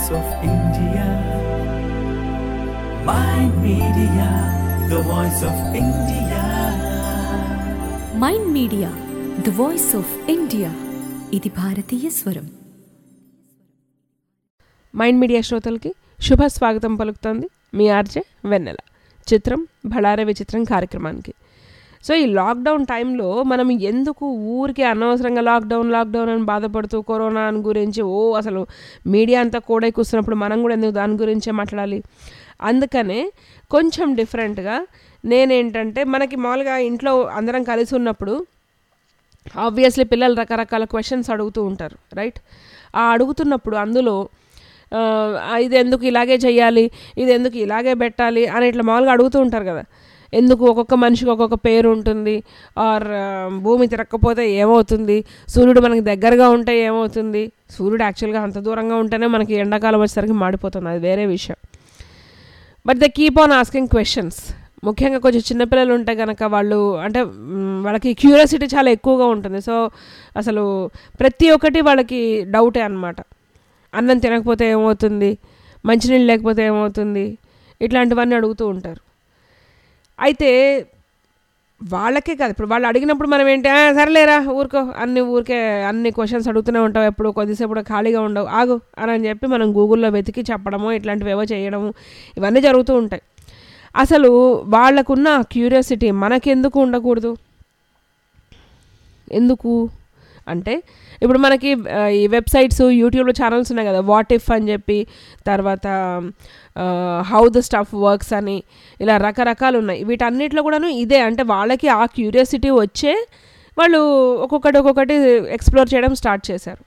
voice of India. Mind Media, the voice of India. Mind media the voice of India ఇది భారతీయ స్వరం mind media శ్రోతలకి శుభ స్వాగతం పలుకుతోంది మీ ఆర్జే వెన్నెల చిత్రం భళారే విచిత్రం కార్యక్రమానికి సో ఈ లాక్డౌన్ టైంలో మనం ఎందుకు ఊరికి అనవసరంగా లాక్డౌన్ లాక్డౌన్ అని బాధపడుతూ కరోనా అని గురించి ఓ అసలు మీడియా అంతా కూడా కూర్చున్నప్పుడు మనం కూడా ఎందుకు దాని గురించే మాట్లాడాలి అందుకనే కొంచెం డిఫరెంట్గా నేనేంటంటే మనకి మామూలుగా ఇంట్లో అందరం కలిసి ఉన్నప్పుడు ఆబ్వియస్లీ పిల్లలు రకరకాల క్వశ్చన్స్ అడుగుతూ ఉంటారు రైట్ ఆ అడుగుతున్నప్పుడు అందులో ఆ, ఇది ఎందుకు ఇలాగే చేయాలి ఇది ఎందుకు ఇలాగే పెట్టాలి అని ఇట్లా మామూలుగా అడుగుతూ ఉంటారు కదా ఎందుకు ఒక్కొక్క మనిషికి ఒక్కొక్క పేరు ఉంటుంది ఆర్ భూమి తిరగకపోతే ఏమవుతుంది సూర్యుడు మనకి దగ్గరగా ఉంటే ఏమవుతుంది సూర్యుడు యాక్చువల్గా అంత దూరంగా ఉంటేనే మనకి ఎండాకాలం వచ్చేసరికి మాడిపోతుంది అది వేరే విషయం but the keep on asking questions ముఖ్యంగా కొంచెం చిన్నపిల్లలు ఉంటే కనుక వాళ్ళు అంటే మ్, వాళ్ళకి క్యూరియాసిటీ చాలా ఎక్కువగా ఉంటుంది సో అసలు ప్రతి ఒక్కటి వాళ్ళకి డౌటే అన్నమాట అన్నం తినకపోతే ఏమవుతుంది మంచినీళ్ళు లేకపోతే ఏమవుతుంది ఇట్లాంటివన్నీ అడుగుతూ ఉంటారు అయితే వాళ్ళకే కాదు ఇప్పుడు వాళ్ళు అడిగినప్పుడు మనం ఏంటి "ఆ, సరేలేరా ఊరుకో అన్ని ఊరికే అన్ని క్వశ్చన్స్ అడుగుతూనే ఉంటావు ఎప్పుడు కొద్దిసేపు కూడా ఖాళీగా ఉండవు ఆగు అని అని చెప్పి మనం గూగుల్లో వెతికి చెప్పడము ఇట్లాంటివి ఏవో చేయడము ఇవన్నీ జరుగుతూ ఉంటాయి అసలు వాళ్ళకున్న క్యూరియాసిటీ మనకెందుకు ఉండకూడదు ఎందుకు అంటే ఇప్పుడు మనకి ఆ, ఈ వెబ్సైట్స్ యూట్యూబ్లో ఛానల్స్ ఉన్నాయి కదా వాట్ ఇఫ్ అని చెప్పి తర్వాత హౌ ద స్టఫ్ వర్క్స్ అని ఇలా రకరకాలు ఉన్నాయి వీటన్నిటిలో కూడాను ఇదే అంటే వాళ్ళకి ఆ క్యూరియాసిటీ వచ్చే వాళ్ళు ఒక్కొక్కటి ఒక్కొక్కటి ఎక్స్ప్లోర్ చేయడం స్టార్ట్ చేశారు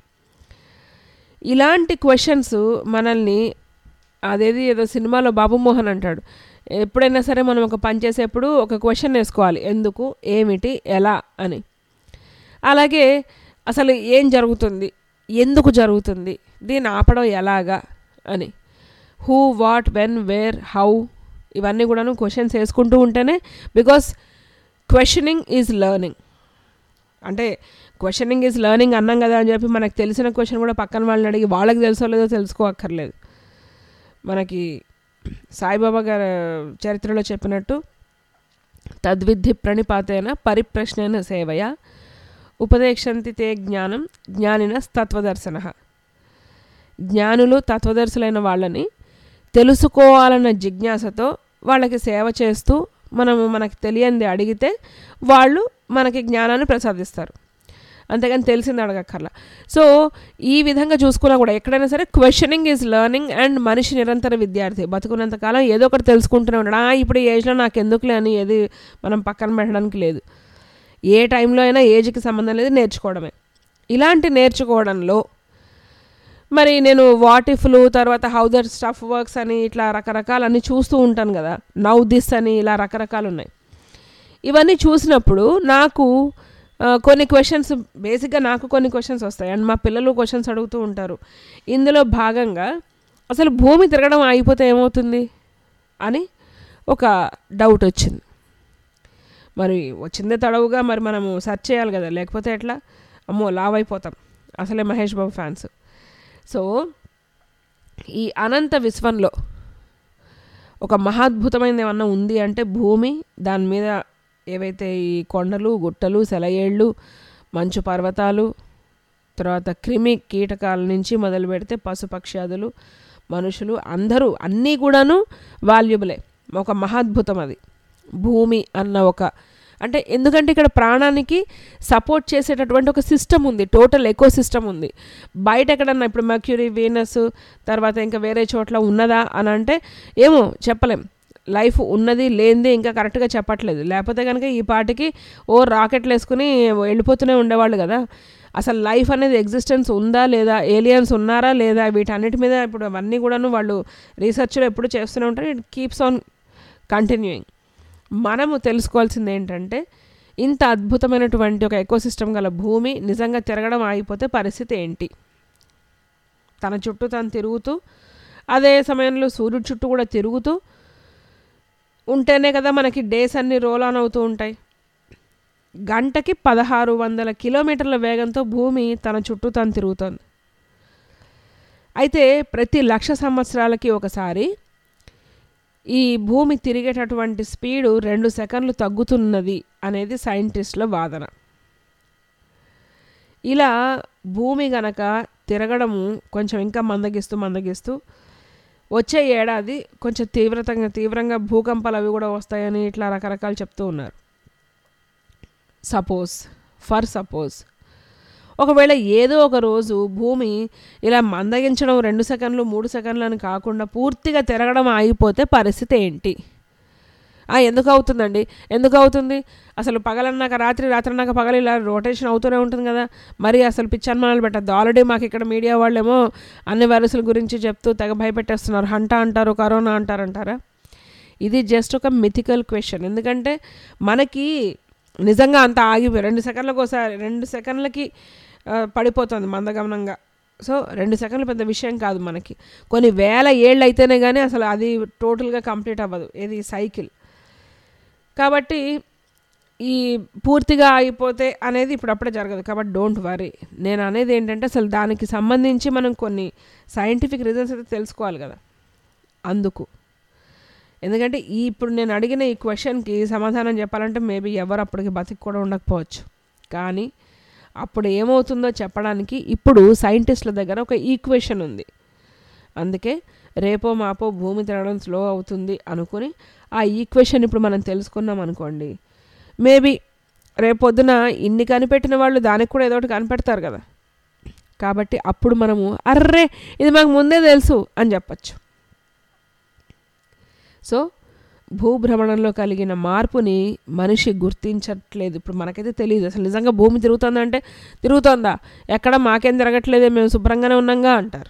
ఇలాంటి క్వశ్చన్స్ మనల్ని అదేది ఏదో సినిమాలో బాబు మోహన్ అంటాడు ఎప్పుడైనా సరే మనం ఒక పని చేసేప్పుడు ఒక క్వశ్చన్ వేసుకోవాలి ఎందుకు ఏమిటి ఎలా అని అలాగే అసలు ఏం జరుగుతుంది ఎందుకు జరుగుతుంది దీన్ని ఆపడం ఎలాగా అని who what when where how ఇవన్నీ కూడాను క్వశ్చన్స్ వేసుకుంటూ ఉంటేనే బికాస్ క్వశ్చనింగ్ ఈజ్ లెర్నింగ్ అంటే క్వశ్చనింగ్ ఈజ్ లెర్నింగ్ అన్నాం కదా అని చెప్పి మనకు తెలిసిన క్వశ్చన్ కూడా పక్కన వాళ్ళని అడిగి వాళ్ళకి తెలుసో లేదో తెలుసుకోక్కర్లేదు మనకి సాయిబాబా గారి చరిత్రలో చెప్పినట్టు తద్విద్ధి ప్రణిపాతేన పరిప్రశ్నైన సేవయ ఉపదేశంతి తే జ్ఞానం జ్ఞానిన తత్వదర్శన జ్ఞానులు తత్వదర్శులైన వాళ్ళని తెలుసుకోవాలన్న జిజ్ఞాసతో వాళ్ళకి సేవ చేస్తూ మనము మనకి తెలియంది అడిగితే వాళ్ళు మనకి జ్ఞానాన్ని ప్రసాదిస్తారు అంతేగాని తెలిసింది అడగక్కర్లా సో ఈ విధంగా చూసుకున్నా కూడా ఎక్కడైనా సరే క్వశ్చనింగ్ ఈజ్ లెర్నింగ్ అండ్ మనిషి నిరంతర విద్యార్థి బతుకున్నంతకాలం ఏదో ఒకటి తెలుసుకుంటూనే ఉన్నాడు "ఆ, ఇప్పుడు ఈ ఏజ్లో నాకు ఎందుకులే అని ఏది మనం పక్కన పెట్టడానికి లేదు ఏ టైంలో అయినా ఏజ్కి సంబంధం లేదు నేర్చుకోవడమే ఇలాంటి నేర్చుకోవడంలో మరి నేను వాట్ ఇఫ్లు తర్వాత హౌ దర్ స్టఫ్ వర్క్స్ అని ఇట్లా రకరకాలన్నీ చూస్తూ ఉంటాను కదా నౌ దిస్ అని ఇలా రకరకాలు ఉన్నాయి ఇవన్నీ చూసినప్పుడు నాకు ఆ, కొన్ని క్వశ్చన్స్ బేసిక్గా నాకు కొన్ని క్వశ్చన్స్ వస్తాయి అండ్ మా పిల్లలు క్వశ్చన్స్ అడుగుతూ ఉంటారు ఇందులో భాగంగా అసలు భూమి తిరగడం ఆగిపోతే ఏమవుతుంది అని ఒక డౌట్ వచ్చింది మరి వచ్చిందే తడవుగా మరి మనము సెర్చ్ చేయాలి కదా లేకపోతే ఎట్లా అమ్మో లావ్ అయిపోతాం అసలే మహేష్ బాబు ఫ్యాన్స్ సో ఈ అనంత విశ్వంలో ఒక మహాద్భుతమైనది ఏమన్నా ఉంది అంటే భూమి దాని మీద ఏవైతే ఈ కొండలు గుట్టలు సెలయేళ్ళు మంచు పర్వతాలు తర్వాత క్రిమి కీటకాల నుంచి మొదలు పెడితే పశుపక్ష్యాదులు మనుషులు అందరూ అన్నీ కూడాను వాల్యుబులే ఒక మహాద్భుతం అది భూమి అన్న ఒక అంటే ఎందుకంటే ఇక్కడ ప్రాణానికి సపోర్ట్ చేసేటటువంటి ఒక సిస్టమ్ ఉంది టోటల్ ఎకో సిస్టమ్ ఉంది బయట ఎక్కడన్నా ఇప్పుడు మర్క్యూరీ వీనస్ తర్వాత ఇంకా వేరే చోట్ల ఉన్నదా అని అంటే ఏమో చెప్పలేం లైఫ్ ఉన్నది లేనిది ఇంకా కరెక్ట్గా చెప్పట్లేదు లేకపోతే కనుక ఈ పాటికి ఓ రాకెట్లు వేసుకుని వెళ్ళిపోతూనే ఉండేవాళ్ళు కదా అసలు లైఫ్ అనేది ఎగ్జిస్టెన్స్ ఉందా లేదా ఏలియన్స్ ఉన్నారా లేదా వీటన్నిటి మీద ఇప్పుడు అవన్నీ కూడాను వాళ్ళు రీసెర్చ్లో ఎప్పుడు చేస్తూనే ఉంటారు ఇట్ కీప్స్ ఆన్ కంటిన్యూయింగ్ మనము తెలుసుకోవాల్సింది ఏంటంటే ఇంత అద్భుతమైనటువంటి ఒక ఎకోసిస్టమ్ గల భూమి నిజంగా తిరగడం ఆగిపోతే పరిస్థితి ఏంటి తన చుట్టూ తను తిరుగుతూ అదే సమయంలో సూర్యుడి చుట్టూ కూడా తిరుగుతూ ఉంటేనే కదా మనకి డేస్ అన్నీ రోల్ ఆన్ అవుతూ ఉంటాయి గంటకి పదహారు వందల కిలోమీటర్ల వేగంతో భూమి తన చుట్టూ తను తిరుగుతోంది అయితే ప్రతి లక్ష సంవత్సరాలకి ఒకసారి ఈ భూమి తిరిగేటటువంటి స్పీడు రెండు సెకండ్లు తగ్గుతున్నది అనేది సైంటిస్టుల వాదన ఇలా భూమి గనక తిరగడము కొంచెం ఇంకా మందగిస్తూ మందగిస్తూ వచ్చే ఏడాది కొంచెం తీవ్రతంగా తీవ్రంగా భూకంపాలు అవి కూడా వస్తాయని ఇట్లా రకరకాలు చెప్తూ ఉన్నారు సపోజ్ ఫర్ సపోజ్ ఒకవేళ ఏదో ఒక రోజు భూమి ఇలా మందగించడం రెండు సెకండ్లు మూడు సెకండ్లు అని కాకుండా పూర్తిగా తిరగడం ఆగిపోతే పరిస్థితి ఏంటి ఆ, ఎందుకు అవుతుందండి ఎందుకు అవుతుంది అసలు పగలన్నాక రాత్రి రాత్రి అన్నాక పగలు ఇలా రొటేషన్ అవుతూనే ఉంటుంది కదా మరి అసలు పిచ్చి అనుమానాలు పెట్టద్దు ఆల్రెడీ మాకు ఇక్కడ మీడియా వాళ్ళేమో అన్ని వైరస్ల గురించి చెప్తూ తెగ భయపెట్టేస్తున్నారు హంట అంటారు కరోనా అంటారంటారా ఇది జస్ట్ ఒక మిథికల్ క్వశ్చన్ ఎందుకంటే మనకి నిజంగా అంత ఆగి రెండు సెకండ్లకు ఒకసారి రెండు సెకండ్లకి ఆ, పడిపోతుంది మందగమనంగా సో రెండు సెకండ్లు పెద్ద విషయం కాదు మనకి కొన్ని వేల ఏళ్ళు అయితేనే కానీ అసలు అది టోటల్గా కంప్లీట్ అవ్వదు ఇది సైకిల్ కాబట్టి ఈ పూర్తిగా అయిపోతే అనేది ఇప్పుడు అప్పుడే జరగదు కాబట్టి డోంట్ వరీ నేను అనేది ఏంటంటే అసలు దానికి సంబంధించి మనం కొన్ని సైంటిఫిక్ రీజన్స్ అయితే తెలుసుకోవాలి కదా అందుకు ఎందుకంటే ఈ ఇప్పుడు నేను అడిగిన ఈ క్వశ్చన్కి సమాధానం చెప్పాలంటే మేబీ ఎవరు అప్పటికి బతికి కూడా ఉండకపోవచ్చు కానీ అప్పుడు ఏమవుతుందో చెప్పడానికి ఇప్పుడు సైంటిస్టుల దగ్గర ఒక ఈక్వేషన్ ఉంది అందుకే రేపో మాపో భూమి తిరగడం స్లో అవుతుంది అనుకుని ఆ ఈక్వేషన్ ఇప్పుడు మనం తెలుసుకున్నాం అనుకోండి మేబీ రేపొద్దున ఇన్ని కనిపెట్టిన వాళ్ళు దానికి కూడా ఏదో ఒకటి కనిపెడతారు కదా కాబట్టి అప్పుడు మనము అర్రే ఇది మాకు ముందే తెలుసు అని చెప్పచ్చు సో భూభ్రమణంలో కలిగిన మార్పుని మనిషి గుర్తించట్లేదు ఇప్పుడు మనకైతే తెలియదు అసలు నిజంగా భూమి తిరుగుతుందంటే తిరుగుతోందా ఎక్కడ మాకేం తిరగట్లేదే మేము శుభ్రంగానే ఉన్నాంగా అంటారు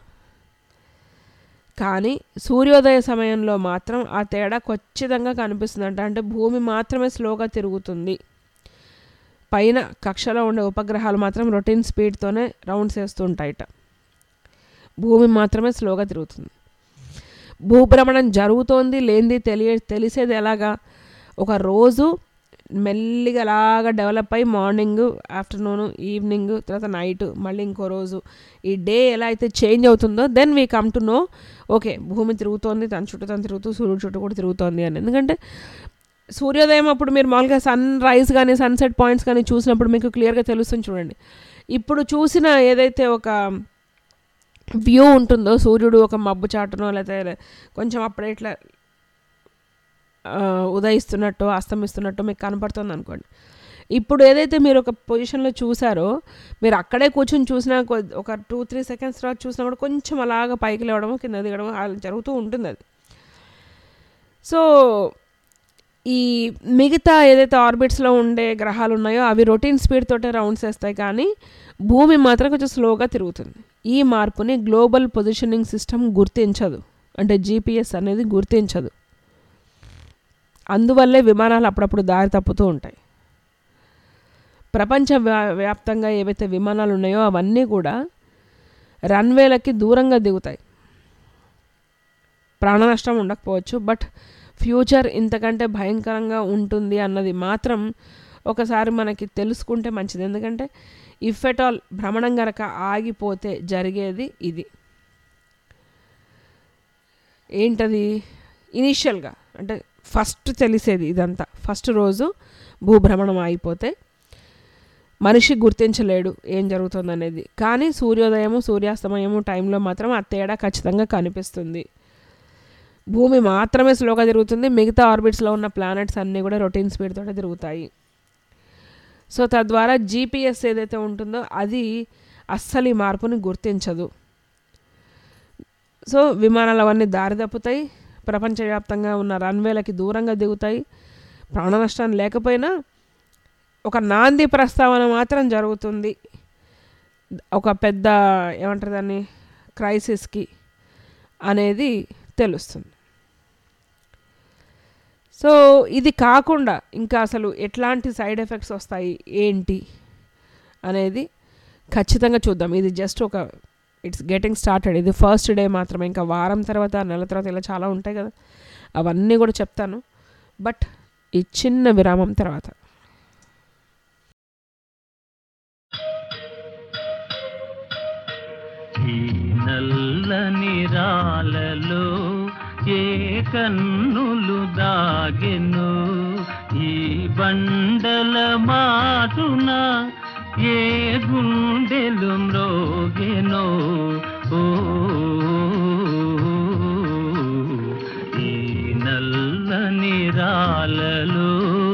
కానీ సూర్యోదయ సమయంలో మాత్రం ఆ తేడా ఖచ్చితంగా కనిపిస్తుందంట అంటే భూమి మాత్రమే స్లోగా తిరుగుతుంది పైన కక్షలో ఉండే ఉపగ్రహాలు మాత్రం రొటీన్ స్పీడ్తోనే రౌండ్స్ వేస్తూ ఉంటాయట భూమి మాత్రమే స్లోగా తిరుగుతుంది భూభ్రమణం జరుగుతోంది లేనిది తెలియ తెలిసేది ఎలాగా ఒక రోజు మెల్లిగా అలాగా డెవలప్ అయ్యి మార్నింగ్ ఆఫ్టర్నూన్ ఈవినింగ్ తర్వాత నైట్ మళ్ళీ ఇంకో రోజు ఈ డే ఎలా అయితే చేంజ్ అవుతుందో then we come to know okay భూమి తిరుగుతోంది తన చుట్టూ తను తిరుగుతూ సూర్యుడు చుట్టూ కూడా తిరుగుతోంది అని ఎందుకంటే సూర్యోదయం అప్పుడు మీరు మామూలుగా సన్ రైజ్ కానీ సన్సెట్ పాయింట్స్ కానీ చూసినప్పుడు మీకు క్లియర్గా తెలుస్తుంది చూడండి ఇప్పుడు చూసిన ఏదైతే ఒక వ్యూ ఉంటుందో సూర్యుడు ఒక మబ్బు చాటునో లేకపోతే కొంచెం అప్పుడే ఇట్లా ఆ, ఉదయిస్తున్నట్టు అస్తమిస్తున్నట్టు మీకు కనపడుతుంది అనుకోండి ఇప్పుడు ఏదైతే మీరు ఒక పొజిషన్లో చూసారో మీరు అక్కడే కూర్చొని చూసినా కొ- ఒక టూ త్రీ సెకండ్స్ తర్వాత చూసినా కూడా కొంచెం అలాగ పైకి లేవడము కింద దిగడము అలా జరుగుతూ ఉంటుంది అది సో ఈ మిగతా ఏదైతే ఆర్బిట్స్లో ఉండే గ్రహాలు ఉన్నాయో అవి రొటీన్ స్పీడ్ తోటే రౌండ్స్ వేస్తాయి కానీ భూమి మాత్రం కొంచెం స్లోగా తిరుగుతుంది ఈ మార్పుని గ్లోబల్ పొజిషనింగ్ సిస్టమ్ గుర్తించదు అంటే జీపీఎస్ అనేది గుర్తించదు అందువల్లే విమానాలు అప్పుడప్పుడు దారి తప్పుతూ ఉంటాయి ప్రపంచ వ్యా- వ్యాప్తంగా ఏవైతే విమానాలు ఉన్నాయో అవన్నీ కూడా రన్వేలకి దూరంగా దిగుతాయి ప్రాణ నష్టం ఉండకపోవచ్చు బట్ ఫ్యూచర్ ఇంతకంటే భయంకరంగా ఉంటుంది అన్నది మాత్రం ఒకసారి మనకి తెలుసుకుంటే మంచిది ఎందుకంటే ఇఫ్ ఎట్ ఆల్ భ్రమణం గనక ఆగిపోతే జరిగేది ఇది ఏంటది ఇనీషియల్గా అంటే ఫస్ట్ తెలిసేది ఇదంతా ఫస్ట్ రోజు భూభ్రమణం ఆగిపోతే మనిషి గుర్తించలేడు ఏం జరుగుతుంది అనేది కానీ సూర్యోదయము సూర్యాస్తమయము టైంలో మాత్రం ఆ తేడా ఖచ్చితంగా కనిపిస్తుంది భూమి మాత్రమే స్లోగా తిరుగుతుంది మిగతా ఆర్బిట్స్లో ఉన్న ప్లానెట్స్ అన్నీ కూడా రొటీన్ స్పీడ్ తోటే తిరుగుతాయి సో తద్వారా జీపీఎస్ ఏదైతే ఉంటుందో అది అస్సలు ఈ మార్పుని గుర్తించదు సో విమానాలు అవన్నీ దారి తప్పుతాయి ప్రపంచవ్యాప్తంగా ఉన్న రన్వేలకి దూరంగా దిగుతాయి ప్రాణ నష్టం లేకపోయినా ఒక నాంది ప్రస్తావన మాత్రం జరుగుతుంది ఒక పెద్ద ఏమంటారు దాన్ని క్రైసిస్కి అనేది తెలుస్తుంది సో ఇది కాకుండా ఇంకా అసలు ఎట్లాంటి సైడ్ ఎఫెక్ట్స్ వస్తాయి ఏంటి అనేది ఖచ్చితంగా చూద్దాం ఇది జస్ట్ ఒక ఇట్స్ గెటింగ్ స్టార్టెడ్ ఇది ఫస్ట్ డే మాత్రమే ఇంకా వారం తర్వాత నెల తర్వాత ఇలా చాలా ఉంటాయి కదా అవన్నీ కూడా చెప్తాను బట్ ఈ చిన్న విరామం తర్వాత ఈ నల్లని రాలలో ఏ కన్నులు దాగెను ఈ బండల మాటున ఏ గుండెలు మ్రోగెనో ఓ ఈ నల్లని రాలలో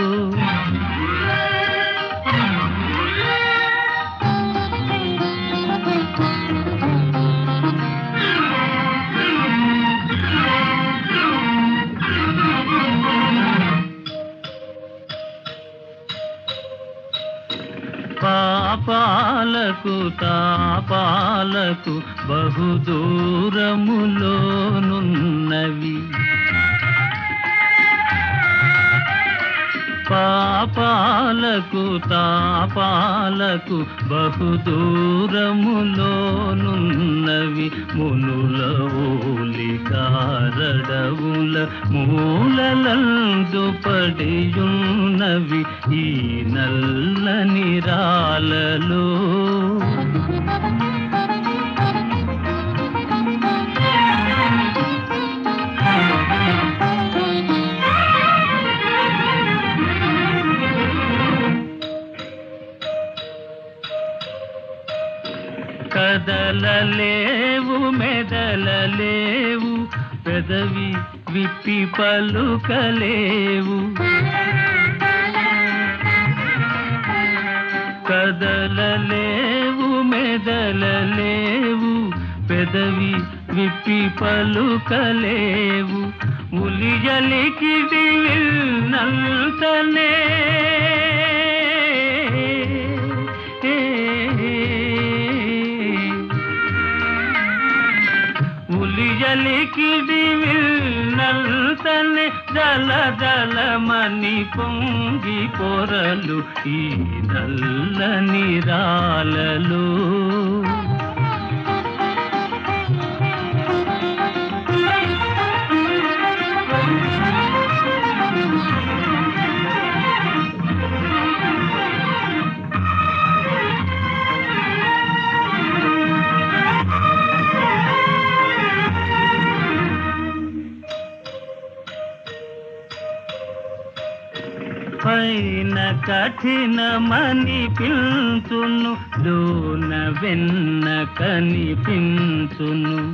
పాపాలకు తాపాలకు బహుదూరములోనున్నవి పాపాలకు తాపాలకు బహుదూరములోనున్నవి మునుల ఓలికారడవుల మూలలందు పడియున్నవి ఈ నల్లని రాలలో కదలలేవు మెదలలేవు పెదవి విప్పి పలుకలేవు కదలలేవు మెదలలేవు పెదవి విప్పి పలుకలేవు ఉలియలికిడి విల్నంతనే ఉలియలికిడి విల్నంతనే జల జలమని పొంగి పొరలు ఈ నల్లని రాలలో పైన కఠినమని పిల్చును లోన వెన్న కనిపించును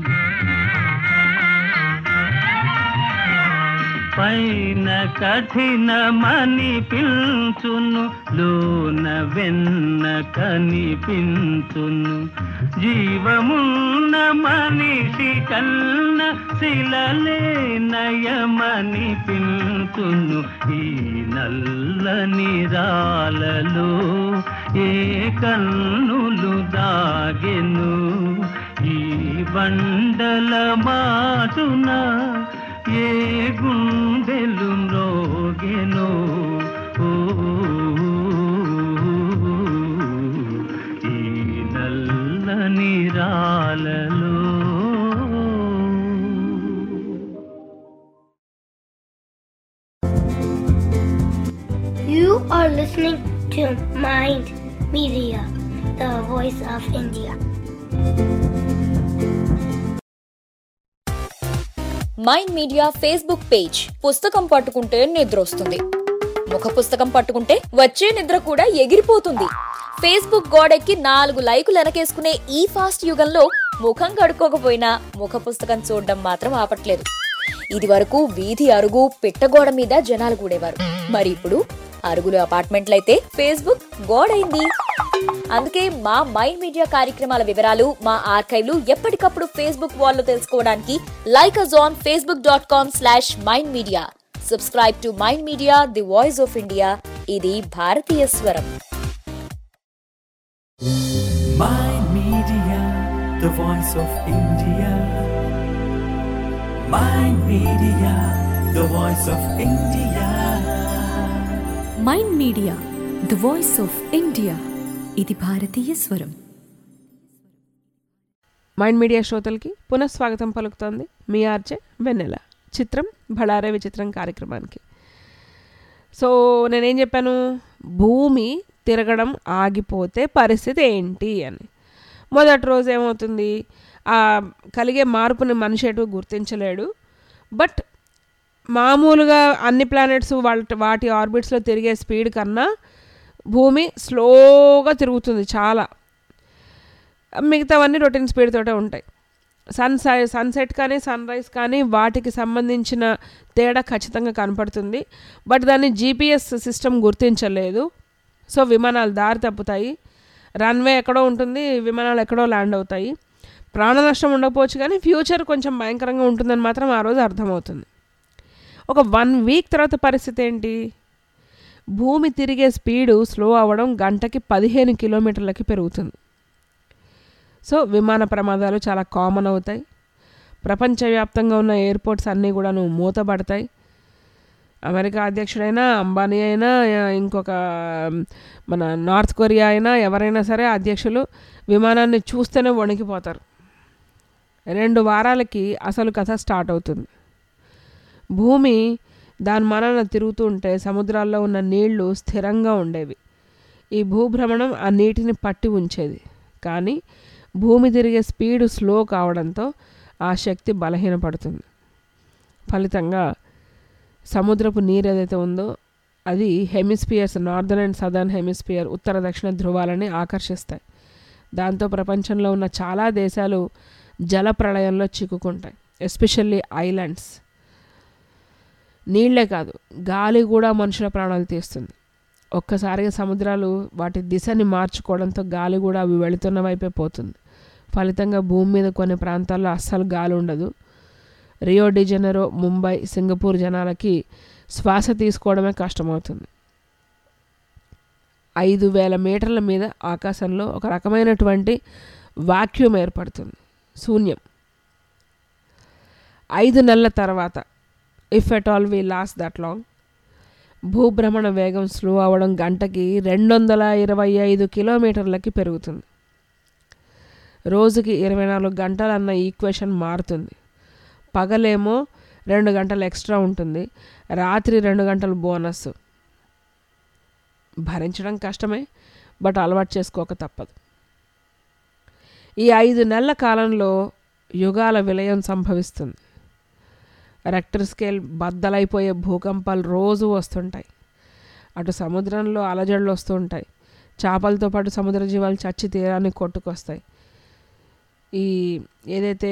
పైన కఠినమని పిల్చును లోన వెన్న కనిపించును జీవమున్న మనిషి కన్న శిలలే నయమని పిల్చును ఈ నల్లని రాలలో ఏ కన్నులు దాగెను ఈ బండల మాటున ఏ గుండెలు మ్రోగెనో ఓ ఈ నల్లని రాలలో You are listening to Mind Media, the voice of India. Mind media Facebook page పుస్తకం పట్టుకుంటే నిద్ర వస్తుంది ముఖ పుస్తకం పట్టుకుంటే వచ్చే నిద్ర కూడా ఎగిరిపోతుంది ఫేస్బుక్ గోడెక్కి నాలుగు లైకులు వెనకేసుకునే ఈ ఫాస్ట్ యుగంలో ముఖం కడుక్కోకపోయినా ముఖ పుస్తకం చూడడం మాత్రం ఆపట్లేదు ఇది వరకు వీధి అరుగు పిట్టగోడ మీద జనాలు కూడేవారు మరి ఇప్పుడు అరుగులు అపార్ట్మెంట్లయితే ఫేస్బుక్ గోడైంది అందుకే మా మైండ్ మీడియా కార్యక్రమాల వివరాలు మా ఆర్కైవ్లు ఎప్పటికప్పుడు ఫేస్బుక్ వాల్లో తెలుసుకోవడానికి like us on Facebook dot com slash mind media subscribe to mind media the voice of India ఇది భారతీయ స్వరం Mind Media, the voice of India. Mind Media, the voice of India. Mind media the voice of India ఇది భారతీయ స్వరం mind media శ్రోతలకి పునఃస్వాగతం పలుకుతోంది మీ RJ వెన్నెల చిత్రం బళారే విచిత్రం కార్యక్రమానికి సో నేనేం చెప్పాను భూమి తిరగడం ఆగిపోతే పరిస్థితి ఏంటి అని మొదటి రోజు ఏమవుతుంది ఆ కలిగే మార్పుని మనిషి ఎటు గుర్తించలేడు బట్ మామూలుగా అన్ని ప్లానెట్స్ వాళ్ళ వాటి ఆర్బిట్స్లో తిరిగే స్పీడ్ కన్నా భూమి స్లోగా తిరుగుతుంది చాలా మిగతావన్నీ రొటీన్ స్పీడ్ తోటే ఉంటాయి సన్ సై సన్సెట్ కానీ సన్ రైజ్ కానీ వాటికి సంబంధించిన తేడా ఖచ్చితంగా కనపడుతుంది బట్ దాన్ని జీపీఎస్ సిస్టమ్ గుర్తించలేదు సో విమానాలు దారి తప్పుతాయి రన్వే ఎక్కడో ఉంటుంది విమానాలు ఎక్కడో ల్యాండ్ అవుతాయి ప్రాణ నష్టం ఉండకపోవచ్చు కానీ ఫ్యూచర్ కొంచెం భయంకరంగా ఉంటుందని మాత్రం ఆ రోజు అర్థమవుతుంది ఒక వన్ వీక్ తర్వాత పరిస్థితి ఏంటి భూమి తిరిగే స్పీడు స్లో అవ్వడం గంటకి పదిహేను కిలోమీటర్లకి పెరుగుతుంది సో విమాన ప్రమాదాలు చాలా కామన్ అవుతాయి ప్రపంచవ్యాప్తంగా ఉన్న ఎయిర్పోర్ట్స్ అన్నీ కూడాను మూతపడతాయి అమెరికా అధ్యక్షుడైనా అంబానీ అయినా ఇంకొక మన నార్త్ కొరియా అయినా ఎవరైనా సరే అధ్యక్షులు విమానాన్ని చూస్తేనే వణికిపోతారు రెండు వారాలకి అసలు కథ స్టార్ట్ అవుతుంది భూమి దాని మనన తిరుగుతూ ఉంటే సముద్రాల్లో ఉన్న నీళ్లు స్థిరంగా ఉండేవి ఈ భూభ్రమణం ఆ నీటిని పట్టి ఉంచేది కానీ భూమి తిరిగే స్పీడు స్లో కావడంతో ఆ శక్తి బలహీనపడుతుంది ఫలితంగా సముద్రపు నీరు ఏదైతే ఉందో అది hemispheres northern and southern hemisphere ఉత్తర దక్షిణ ధృవాలని ఆకర్షిస్తాయి దాంతో ప్రపంచంలో ఉన్న చాలా దేశాలు జల ప్రళయంలో చిక్కుకుంటాయి ఎస్పెషల్లీ ఐలాండ్స్ నీళ్లే కాదు గాలి కూడా మనుషుల ప్రాణాలు తీస్తుంది ఒక్కసారిగా సముద్రాలు వాటి దిశని మార్చుకోవడంతో గాలి కూడా అవి వెళుతున్న వైపే పోతుంది ఫలితంగా భూమి మీద కొన్ని ప్రాంతాల్లో అస్సలు గాలి ఉండదు రియో డిజెనరో ముంబై సింగపూర్ జనాలకి శ్వాస తీసుకోవడమే కష్టమవుతుంది ఐదు వేల మీటర్ల మీద ఆకాశంలో ఒక రకమైనటువంటి వాక్యూమ్ ఏర్పడుతుంది శూన్యం ఐదు నెలల తర్వాత if at all we lost that long భూభ్రమణ వేగం స్లో అవ్వడం గంటకి రెండు వందల ఇరవై ఐదు కిలోమీటర్లకి పెరుగుతుంది రోజుకి ఇరవై నాలుగు గంటలు అన్న ఈక్వేషన్ మారుతుంది పగలేమో రెండు గంటలు ఎక్స్ట్రా ఉంటుంది రాత్రి రెండు గంటలు బోనస్ భరించడం కష్టమే బట్ అలవాటు చేసుకోక తప్పదు ఈ ఐదు నెలల కాలంలో యుగాల విలయం సంభవిస్తుంది రెక్టర్ స్కేల్ బద్దలైపోయే భూకంపాలు రోజు వస్తుంటాయి అటు సముద్రంలో అలజడులు వస్తూ ఉంటాయి చేపలతో పాటు సముద్ర జీవాలు చచ్చి తీరాన్ని కొట్టుకొస్తాయి ఈ ఏదైతే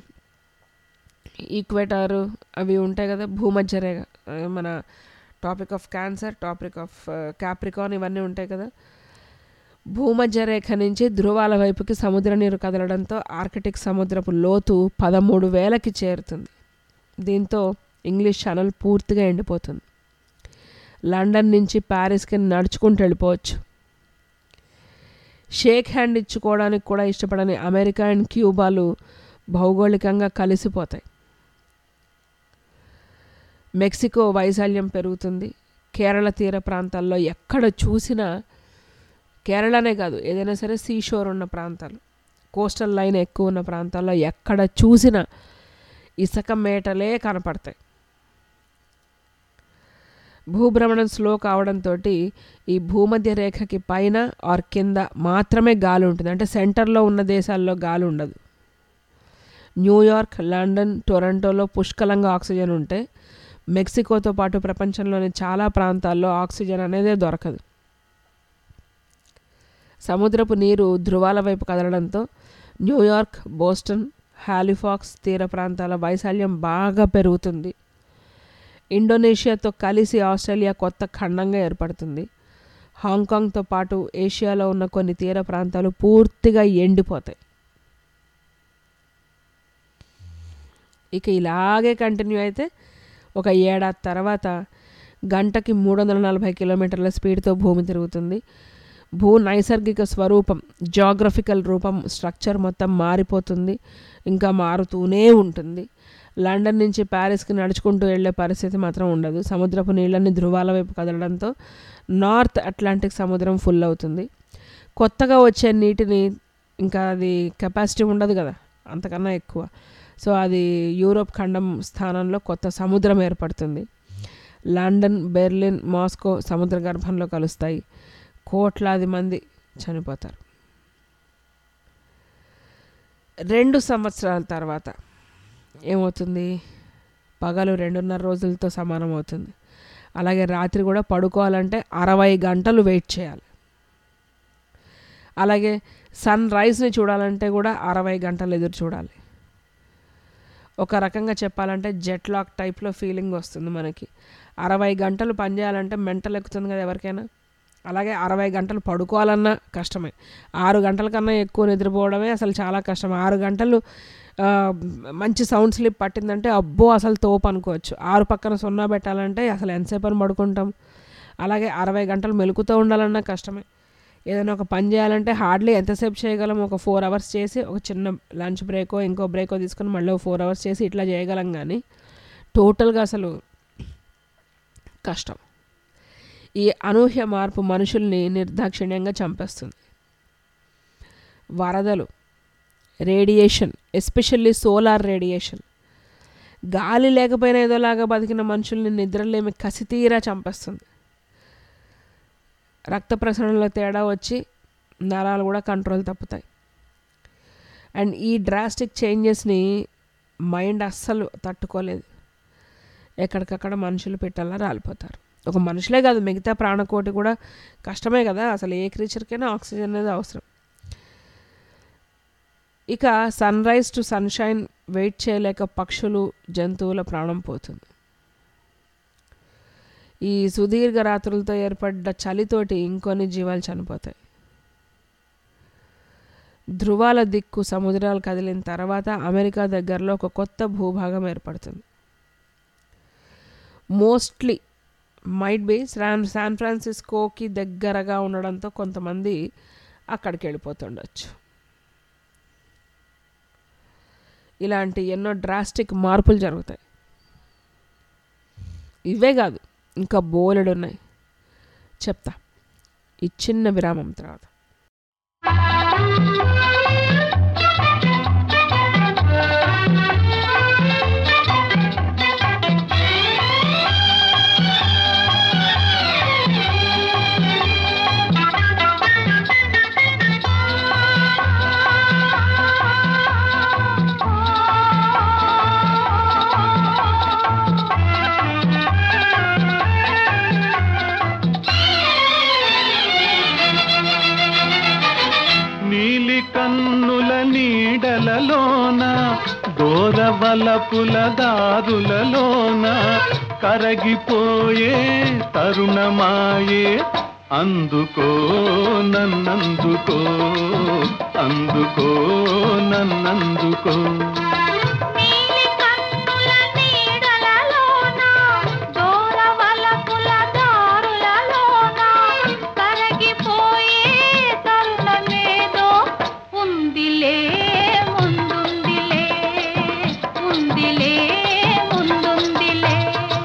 ఈక్వేటారు అవి ఉంటాయి కదా భూమధ్య రేఖ ఆ, మన topic of Cancer topic of Capricorn ఇవన్నీ ఉంటాయి కదా భూమధ్య రేఖ నుంచి ధృవాల వైపుకి సముద్ర నీరు కదలడంతో ఆర్కిటిక్ సముద్రపు లోతు పదమూడు వేలకి చేరుతుంది దీంతో ఇంగ్లీష్ ఛానల్ పూర్తిగా ఎండిపోతుంది లండన్ నుంచి ప్యారిస్కి నడుచుకుంటూ వెళ్ళిపోవచ్చు షేక్ హ్యాండ్ ఇచ్చుకోవడానికి కూడా ఇష్టపడని అమెరికా అండ్ క్యూబాలు భౌగోళికంగా కలిసిపోతాయి మెక్సికో వైశాల్యం పెరుగుతుంది కేరళ తీర ప్రాంతాల్లో ఎక్కడ చూసినా కేరళనే కాదు ఏదైనా సరే సీషోర్ ఉన్న ప్రాంతాలు కోస్టల్ లైన్ ఎక్కువ ఉన్న ప్రాంతాల్లో ఎక్కడ చూసినా ఇసుక మేటలే కనపడతాయి భూభ్రమణం స్లో కావడంతో ఈ భూమధ్య రేఖకి పైన ఆర్ కింద మాత్రమే గాలి ఉంటుంది అంటే సెంటర్లో ఉన్న దేశాల్లో గాలి ఉండదు న్యూయార్క్ లండన్ టొరంటోలో పుష్కలంగా ఆక్సిజన్ ఉంటే మెక్సికోతో పాటు ప్రపంచంలోని చాలా ప్రాంతాల్లో ఆక్సిజన్ అనేది దొరకదు సముద్రపు నీరు ధృవాల వైపు కదలడంతో న్యూయార్క్ బోస్టన్ హాలిఫాక్స్ తీర ప్రాంతాల వైశాల్యం బాగా పెరుగుతుంది ఇండోనేషియాతో కలిసి ఆస్ట్రేలియా కొత్త ఖండంగా ఏర్పడుతుంది హాంకాంగ్తో పాటు ఏషియాలో ఉన్న కొన్ని తీర ప్రాంతాలు పూర్తిగా ఎండిపోతాయి ఇక ఇలాగే కంటిన్యూ అయితే ఒక ఏడాది తర్వాత గంటకి మూడు వందల నలభై కిలోమీటర్ల స్పీడ్తో భూమి తిరుగుతుంది భూ నైసర్గిక స్వరూపం జాగ్రఫికల్ రూపం స్ట్రక్చర్ మొత్తం మారిపోతుంది ఇంకా మారుతూనే ఉంటుంది లండన్ నుంచి ప్యారిస్కి నడుచుకుంటూ వెళ్ళే పరిస్థితి మాత్రం ఉండదు సముద్రపు నీళ్ళని ధృవాల వైపు కదలడంతో నార్త్ అట్లాంటిక్ సముద్రం ఫుల్ అవుతుంది కొత్తగా వచ్చే నీటిని ఇంకా అది కెపాసిటీ ఉండదు కదా అంతకన్నా ఎక్కువ సో అది యూరోప్ ఖండం స్థానంలో కొత్త సముద్రం ఏర్పడుతుంది లండన్ బెర్లిన్ మాస్కో సముద్ర గర్భంలో కలుస్తాయి కోట్లాది మంది చనిపోతారు రెండు సంవత్సరాల తర్వాత ఏమవుతుంది పగలు రెండున్నర రోజులతో సమానం అవుతుంది అలాగే రాత్రి కూడా పడుకోవాలంటే అరవై గంటలు వెయిట్ చేయాలి అలాగే సన్ రైజ్ని చూడాలంటే కూడా అరవై గంటలు ఎదురు చూడాలి ఒక రకంగా చెప్పాలంటే జెట్ లాక్ టైప్లో ఫీలింగ్ వస్తుంది మనకి అరవై గంటలు పనిచేయాలంటే మెంటల్ ఎక్కుతుంది కదా ఎవరికైనా అలాగే అరవై గంటలు పడుకోవాలన్నా కష్టమే ఆరు గంటల కన్నా ఎక్కువ నిద్రపోవడమే అసలు చాలా కష్టం ఆరు గంటలు ఆ, మంచి సౌండ్ స్లిప్ పట్టిందంటే అబ్బో అసలు తోపు అనుకోవచ్చు ఆరు పక్కన సున్నా పెట్టాలంటే అసలు ఎంతసేపు అని పడుకుంటాం అలాగే అరవై గంటలు మెలుకుతూ ఉండాలన్నా కష్టమే ఏదైనా ఒక పని చేయాలంటే హార్డ్లీ ఎంతసేపు చేయగలం ఒక ఫోర్ అవర్స్ చేసి ఒక చిన్న లంచ్ బ్రేకో ఇంకో బ్రేకో తీసుకొని మళ్ళీ ఫోర్ అవర్స్ చేసి ఇట్లా చేయగలం కానీ టోటల్గా అసలు కష్టం ఈ అనూహ్య మార్పు మనుషుల్ని నిర్దాక్షిణ్యంగా చంపేస్తుంది వరదలు రేడియేషన్ ఎస్పెషల్లీ సోలార్ రేడియేషన్ గాలి లేకపోయినా ఏదోలాగా బతికిన మనుషుల్ని నిద్రలేమి కసితీరా చంపేస్తుంది రక్త ప్రసరణలో తేడా వచ్చి నరాలు కూడా కంట్రోల్ తప్పుతాయి అండ్ ఈ డ్రాస్టిక్ చేంజెస్ని మైండ్ అస్సలు తట్టుకోలేదు ఎక్కడికక్కడ మనుషులు పెట్టాలా రాలిపోతారు ఒక మనుషులే కాదు మిగతా ప్రాణకోటి కూడా కష్టమే కదా అసలు ఏ క్రీచర్కైనా ఆక్సిజన్ అనేది అవసరం ఇక sun rise to sunshine wait చేయలేక పక్షులు జంతువుల ప్రాణం పోతుంది ఈ సుదీర్ఘ రాత్రులతో ఏర్పడ్డ చలితోటి ఇంకొన్ని జీవాలు చనిపోతాయి ధృవాల దిక్కు సముద్రాలు కదిలిన తర్వాత అమెరికా దగ్గరలో ఒక కొత్త భూభాగం ఏర్పడుతుంది మోస్ట్లీ మైట్ బి శాన్ శాన్ ఫ్రాన్సిస్కోకి దగ్గరగా ఉండడంతో కొంతమంది అక్కడికి వెళ్ళిపోతుండొచ్చు ఇలాంటి ఎన్నో డ్రాస్టిక్ మార్పులు జరుగుతాయి ఇవే కాదు ఇంకా బోలెడు ఉన్నాయి చెప్తా ఈ చిన్న విరామం తర్వాత నీలి కన్నుల నీడలలోన దోరవలపుల దారులలోన కరగిపోయే తరుణమాయే అందుకో నన్నందుకో అందుకో నన్నందుకో నీలి కన్నుల నీడలలోన దూరవలపుల దారులలోన కరగిపోయే తరుణమేదో ఉందిలే ముందుందిలే ఉందిలే ముందుందిలే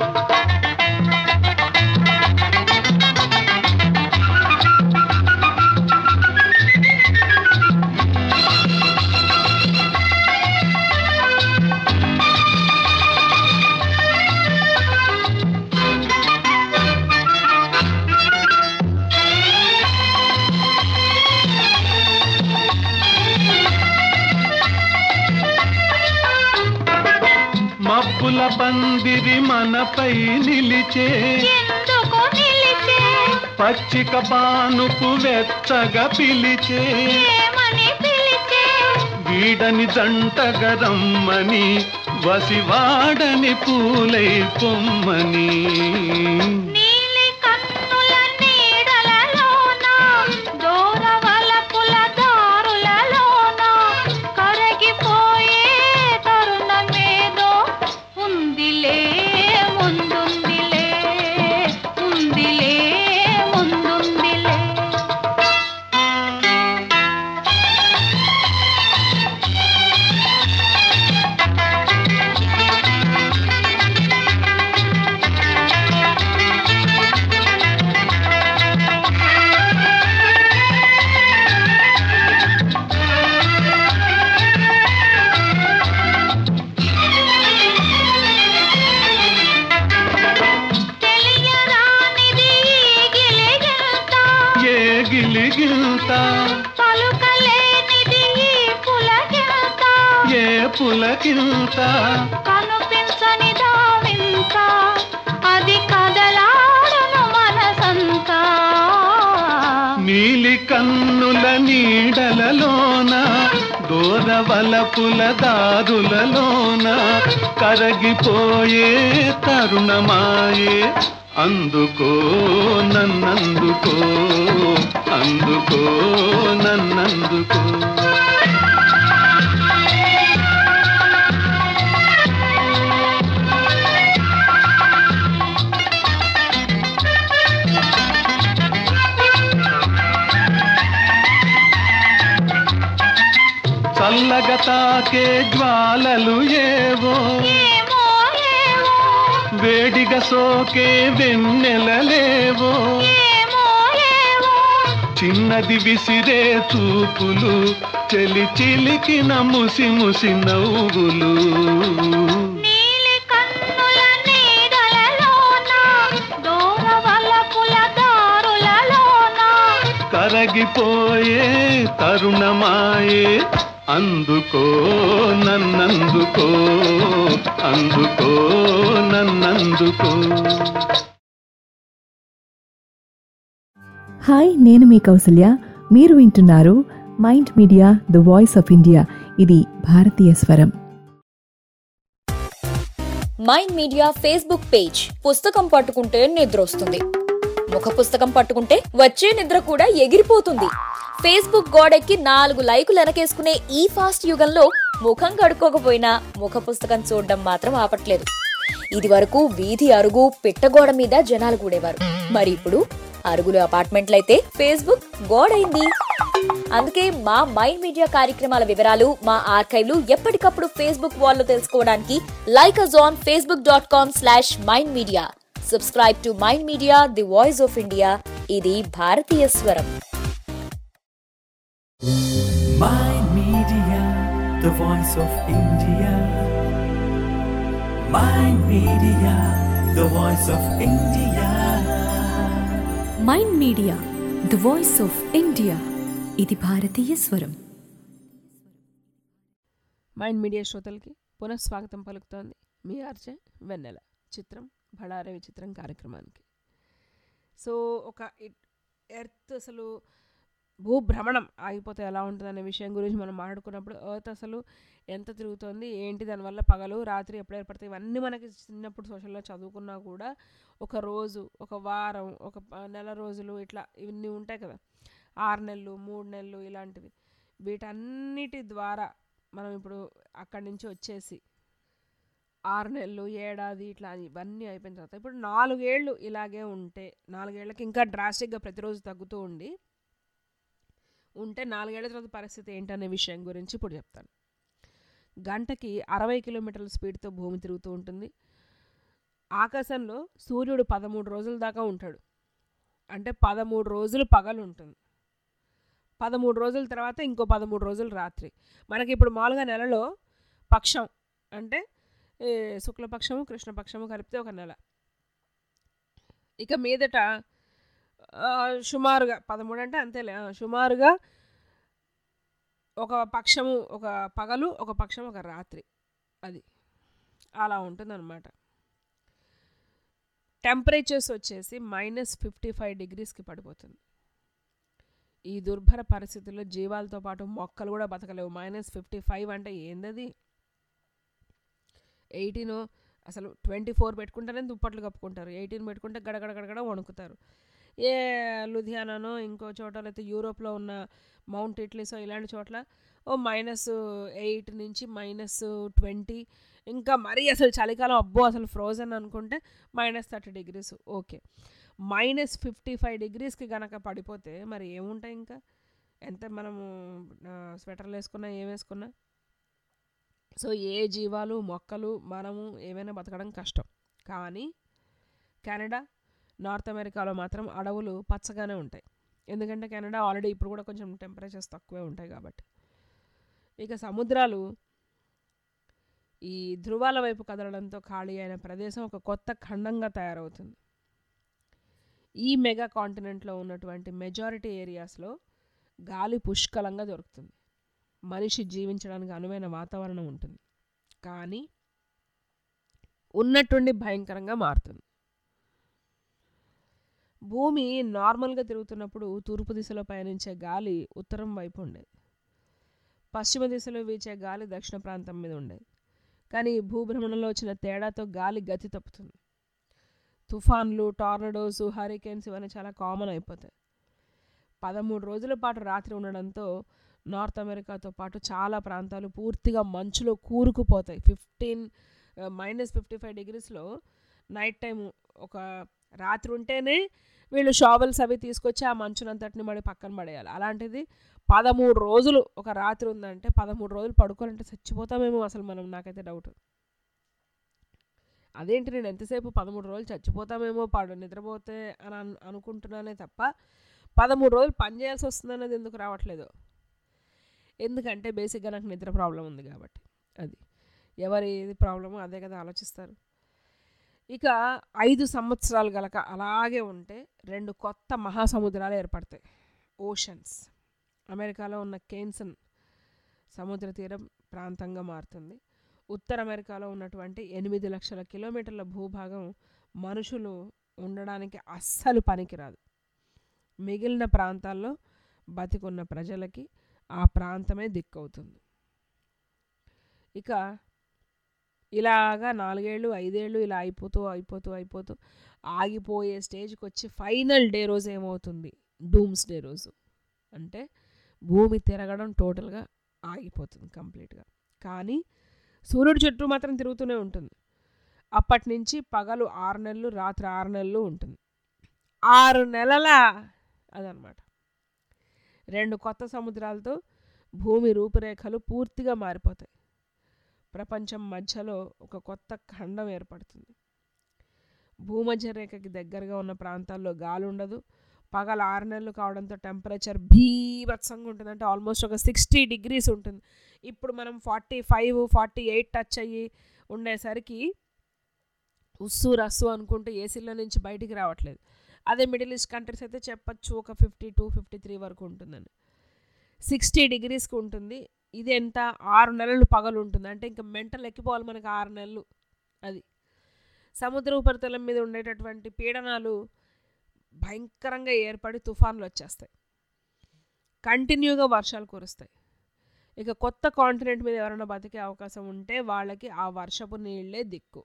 మబ్బుల పందిరి మనపై నిలిచే ఎందుకు నిలిచే పచ్చిక పానుపు వెచ్చగా పిలిచే ఏమని పిలిచే వీడని జంటగా రమ్మని వసివాడని పూలై పొమ్మని నీలి కన్నుల నీడలలోన దూరవలపుల దారులలోన కరగిపోయే తరుణమేదో ఉందిలే ముందుందిలే ఉందిలే ముందుందిలే తెలియరానిది ఈ గిలిగింత ఏ గిలిగింత పలుకలేనిది ఈ పులకింత పులకింత కనిపించని దావింత అది కదలాడును మనసంతా నీలి కన్నుల నీడలలోన దూరవలపుల దారులలోన కరగిపోయే తరుణమాయే అందుకో నన్నందుకో అందుకో నన్నందుకో చల్లగా తాకే జ్వాలలు ఏవో ఏమో ఏమో వేడిగా సోకే వెన్నెలలేవో ఏమో ఏమో చిన్నది విసిరే చూపులు చెలి చిలికిన ముసి ముసి నవ్వులు నీలి కన్నుల నీడలలోన దూరవలపుల దారులలోన కరగిపోయే తరుణమాయే అందుకో నన్నందుకో అందుకో నన్నందుకో హాయ్ నేను మీ కౌసల్య మీరు వింటున్నారు mind media the voice of India ఇది భారతీయ స్వరం మైండ్ మీడియా ఫేస్బుక్ పేజ్ పుస్తకం పట్టుకుంటే నిద్ర వస్తుంది ముఖ పుస్తకం పట్టుకుంటే వచ్చే నిద్ర కూడా ఎగిరిపోతుంది ఫేస్బుక్ గోడెక్కి నాలుగు లైకులు వెనకేసుకునే ఈ ఫాస్ట్ యుగంలో ముఖం కడుక్కోకపోయినా ముఖ పుస్తకం చూడడం మాత్రం ఆపట్లేదు ఇది వరకు వీధి అరుగు పిట్టగోడ మీద జనాలు కూడేవారు మరి ఇప్పుడు అరుగులు అపార్ట్మెంట్లయితే ఫేస్బుక్ గోడైంది అందుకే మా మైండ్ మీడియా కార్యక్రమాల వివరాలు మా ఆర్కైవ్లు ఎప్పటికప్పుడు ఫేస్బుక్ వాల్లో తెలుసుకోవడానికి like us on Facebook dot com slash mind media subscribe to mind media the voice of India ఇది భారతీయ స్వరం Mind Media, the voice of India. Mind Media, the voice of India. Mind media the voice of India ఇది భారతీయ స్వరం mind media శ్రోతలకి పునఃస్వాగతం పలుకుతోంది మీ RJ వెన్నెల చిత్రం బడారే విచిత్రం కార్యక్రమానికి సో ఒక ఇట్- ఎర్త్ అసలు భూభ్రమణం ఆగిపోతే ఎలా ఉంటుంది అనే విషయం గురించి మనం మాట్లాడుకున్నప్పుడు ఎర్త్ అసలు ఎంత తిరుగుతోంది ఏంటి దానివల్ల పగలు రాత్రి ఎప్పుడు ఏర్పడతాయి ఇవన్నీ మనకి చిన్నప్పుడు సోషల్లో చదువుకున్నా కూడా ఒక రోజు ఒక వారం ఒక ప- నెల రోజులు ఇట్లా ఇవన్నీ ఉంటాయి కదా ఆరు నెలలు మూడు నెలలు ఇలాంటివి వీటన్నిటి ద్వారా మనం ఇప్పుడు అక్కడి నుంచి వచ్చేసి ఆరు నెలలు ఏడాది ఇట్లా ఇవన్నీ అయిపోయిన తర్వాత ఇప్పుడు నాలుగేళ్ళు ఇలాగే ఉంటే నాలుగేళ్లకి ఇంకా డ్రాస్టిక్గా ప్రతిరోజు తగ్గుతూ ఉండి ఉంటే నాలుగేళ్ల తర్వాత పరిస్థితి ఏంటనే విషయం గురించి ఇప్పుడు చెప్తాను గంటకి అరవై కిలోమీటర్ల స్పీడ్తో భూమి తిరుగుతూ ఉంటుంది ఆకాశంలో సూర్యుడు పదమూడు రోజుల దాకా ఉంటాడు అంటే పదమూడు రోజులు పగలు ఉంటుంది పదమూడు రోజుల తర్వాత ఇంకో పదమూడు రోజులు రాత్రి మనకి ఇప్పుడు మామూలుగా నెలలో పక్షం అంటే ఏ, శుక్లపక్షము కృష్ణపక్షము కలిపితే ఒక నెల ఇక మీదట ఆ, సుమారుగా పదమూడు అంటే అంతేలే ఆ, సుమారుగా ఒక పక్షము ఒక పగలు ఒక పక్షం ఒక రాత్రి అది అలా ఉంటుందన్నమాట టెంపరేచర్స్ వచ్చేసి మైనస్ ఫిఫ్టీ ఫైవ్ డిగ్రీస్కి పడిపోతుంది ఈ దుర్భర పరిస్థితుల్లో జీవాలతో పాటు మొక్కలు కూడా బతకలేవు మైనస్ ఫిఫ్టీ ఫైవ్ అంటే ఏందది ఎయిటీన్ అసలు ట్వంటీ ఫోర్ పెట్టుకుంటేనే దుప్పట్లు కప్పుకుంటారు ఎయిటీన్ పెట్టుకుంటే గడగడ గడగడ వణుకుతారు ఏ లుధియానానో ఇంకో చోట లేకపోతే యూరోప్లో ఉన్న మౌంట్ ఇట్లీసో ఇలాంటి చోట్ల ఓ మైనస్ ఎయిట్ నుంచి మైనస్ ట్వంటీ ఇంకా మరీ అసలు చలికాలం అబ్బో అసలు ఫ్రోజన్ అనుకుంటే minus thirty degrees okay minus fifty five డిగ్రీస్కి గనక పడిపోతే మరి ఏముంటాయి ఇంకా ఎంత మనము ఆ, స్వెటర్లు వేసుకున్నా ఏం వేసుకున్నా సో ఏ జీవాలు మొక్కలు మనము ఏమైనా బతకడం కష్టం కానీ కెనడా నార్త్ అమెరికాలో మాత్రం అడవులు పచ్చగానే ఉంటాయి ఎందుకంటే కెనడా ఆల్రెడీ ఇప్పుడు కూడా కొంచెం టెంపరేచర్స్ తక్కువే ఉంటాయి కాబట్టి ఇక సముద్రాలు ఈ ధృవాల వైపు కదలడంతో ఖాళీ అయిన ప్రదేశం ఒక కొత్త ఖండంగా తయారవుతుంది ఈ మెగా కాంటినెంట్లో ఉన్నటువంటి మెజారిటీ ఏరియాస్లో గాలి పుష్కలంగా దొరుకుతుంది మనిషి జీవించడానికి అనువైన వాతావరణం ఉంటుంది కానీ ఉన్నట్టుండి భయంకరంగా మారుతుంది భూమి నార్మల్గా తిరుగుతున్నప్పుడు తూర్పు దిశలో పయనించే గాలి ఉత్తరం వైపు ఉండేది పశ్చిమ దిశలో వీచే గాలి దక్షిణ ప్రాంతం మీద ఉండేది కానీ ఈ భూభ్రమణంలో వచ్చిన తేడాతో గాలి గతి తప్పుతుంది తుఫాన్లు టార్నడోస్ హరికేన్స్ ఇవన్నీ చాలా కామన్ అయిపోతాయి పదమూడు రోజుల పాటు రాత్రి ఉండడంతో నార్త్ అమెరికాతో పాటు చాలా ప్రాంతాలు పూర్తిగా మంచులో కూరుకుపోతాయి ఫిఫ్టీన్ మైనస్ ఫిఫ్టీ ఫైవ్ డిగ్రీస్లో నైట్ టైం ఒక రాత్రి ఉంటేనే వీళ్ళు షావెల్స్ అవి తీసుకొచ్చి ఆ మంచునంతటిని మళ్ళీ పక్కన పడేయాలి అలాంటిది పదమూడు రోజులు ఒక రాత్రి ఉందంటే పదమూడు రోజులు పడుకోవాలంటే చచ్చిపోతామేమో అసలు మనం నాకైతే డౌట్ అదేంటి నేను ఎంతసేపు పదమూడు రోజులు చచ్చిపోతామేమో పాడు నిద్రపోతే అని అను- అనుకుంటున్నానే తప్ప పదమూడు రోజులు పని చేయాల్సి వస్తుందనేది ఎందుకు రావట్లేదు ఎందుకంటే బేసిక్గా నాకు నిద్ర ప్రాబ్లం ఉంది కాబట్టి అది ఎవరి ఏది ప్రాబ్లమో అదే కదా ఆలోచిస్తారు ఇక ఐదు సంవత్సరాలు గలక అలాగే ఉంటే రెండు కొత్త మహాసముద్రాలు ఏర్పడతాయి ఓషన్స్ అమెరికాలో ఉన్న కేన్సన్ సముద్ర తీరం ప్రాంతంగా మారుతుంది ఉత్తర అమెరికాలో ఉన్నటువంటి ఎనిమిది లక్షల కిలోమీటర్ల భూభాగం మనుషులు ఉండడానికి అస్సలు పనికిరాదు మిగిలిన ప్రాంతాల్లో బతికున్న ప్రజలకి ఆ ప్రాంతమే దిక్కవుతుంది ఇక ఇలాగా నాలుగేళ్ళు ఐదేళ్ళు ఇలా అయిపోతూ అయిపోతూ అయిపోతూ ఆగిపోయే స్టేజ్కి వచ్చి ఫైనల్ డే రోజు ఏమవుతుంది డూమ్స్ డే రోజు అంటే భూమి తిరగడం టోటల్గా ఆగిపోతుంది కంప్లీట్గా కానీ సూర్యుడు చుట్టూ మాత్రం తిరుగుతూనే ఉంటుంది అప్పటి నుంచి పగలు ఆరు నెలలు రాత్రి ఆరు నెలలు ఉంటుంది ఆరు నెలల అదనమాట రెండు కొత్త సముద్రాలతో భూమి రూపురేఖలు పూర్తిగా మారిపోతాయి ప్రపంచం మధ్యలో ఒక కొత్త ఖండం ఏర్పడుతుంది భూమధ్య రేఖకి దగ్గరగా ఉన్న ప్రాంతాల్లో గాలి ఉండదు పగల ఆరు నెలలు కావడంతో టెంపరేచర్ భీభత్సంగా ఉంటుంది అంటే ఆల్మోస్ట్ ఒక సిక్స్టీ డిగ్రీస్ ఉంటుంది ఇప్పుడు మనం forty five forty eight touch అయ్యి ఉండేసరికి ఉస్సు రస్సు అనుకుంటూ ఏసీలో నుంచి బయటికి రావట్లేదు అదే మిడిల్ ఈస్ట్ కంట్రీస్ అయితే చెప్పచ్చు ఒక ఫిఫ్టీ టూ ఫిఫ్టీ త్రీ వరకు ఉంటుందని సిక్స్టీ డిగ్రీస్కి ఉంటుంది ఇది ఎంత ఆరు నెలలు పగలు ఉంటుంది అంటే ఇంకా మెంటల్ ఎక్కిపోవాలి మనకి ఆరు నెలలు అది సముద్ర ఉపరితలం మీద ఉండేటటువంటి పీడనాలు భయంకరంగా ఏర్పడి తుఫాన్లు వచ్చేస్తాయి కంటిన్యూగా వర్షాలు కురుస్తాయి ఇక కొత్త కాంటినెంట్ మీద ఎవరైనా బతికే అవకాశం ఉంటే వాళ్ళకి ఆ వర్షపు నీళ్ళే దిక్కు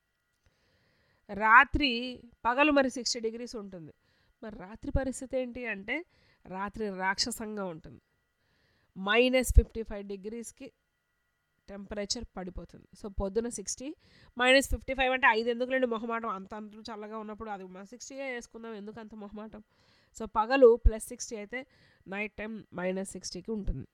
రాత్రి పగలు మరి సిక్స్టీ డిగ్రీస్ ఉంటుంది మరి రాత్రి పరిస్థితి ఏంటి అంటే రాత్రి రాక్షసంగా ఉంటుంది మైనస్ ఫిఫ్టీ ఫైవ్ డిగ్రీస్కి టెంపరేచర్ పడిపోతుంది సో పొద్దున సిక్స్టీ మైనస్ ఫిఫ్టీ ఫైవ్ అంటే ఐదు ఎందుకులేండి మొహమాటం అంత అంత చల్లగా ఉన్నప్పుడు అది మన సిక్స్టీయే వేసుకుందాం ఎందుకు అంత మొహమాటం సో పగలు ప్లస్ సిక్స్టీ అయితే నైట్ టైం మైనస్ సిక్స్టీకి ఉంటుంది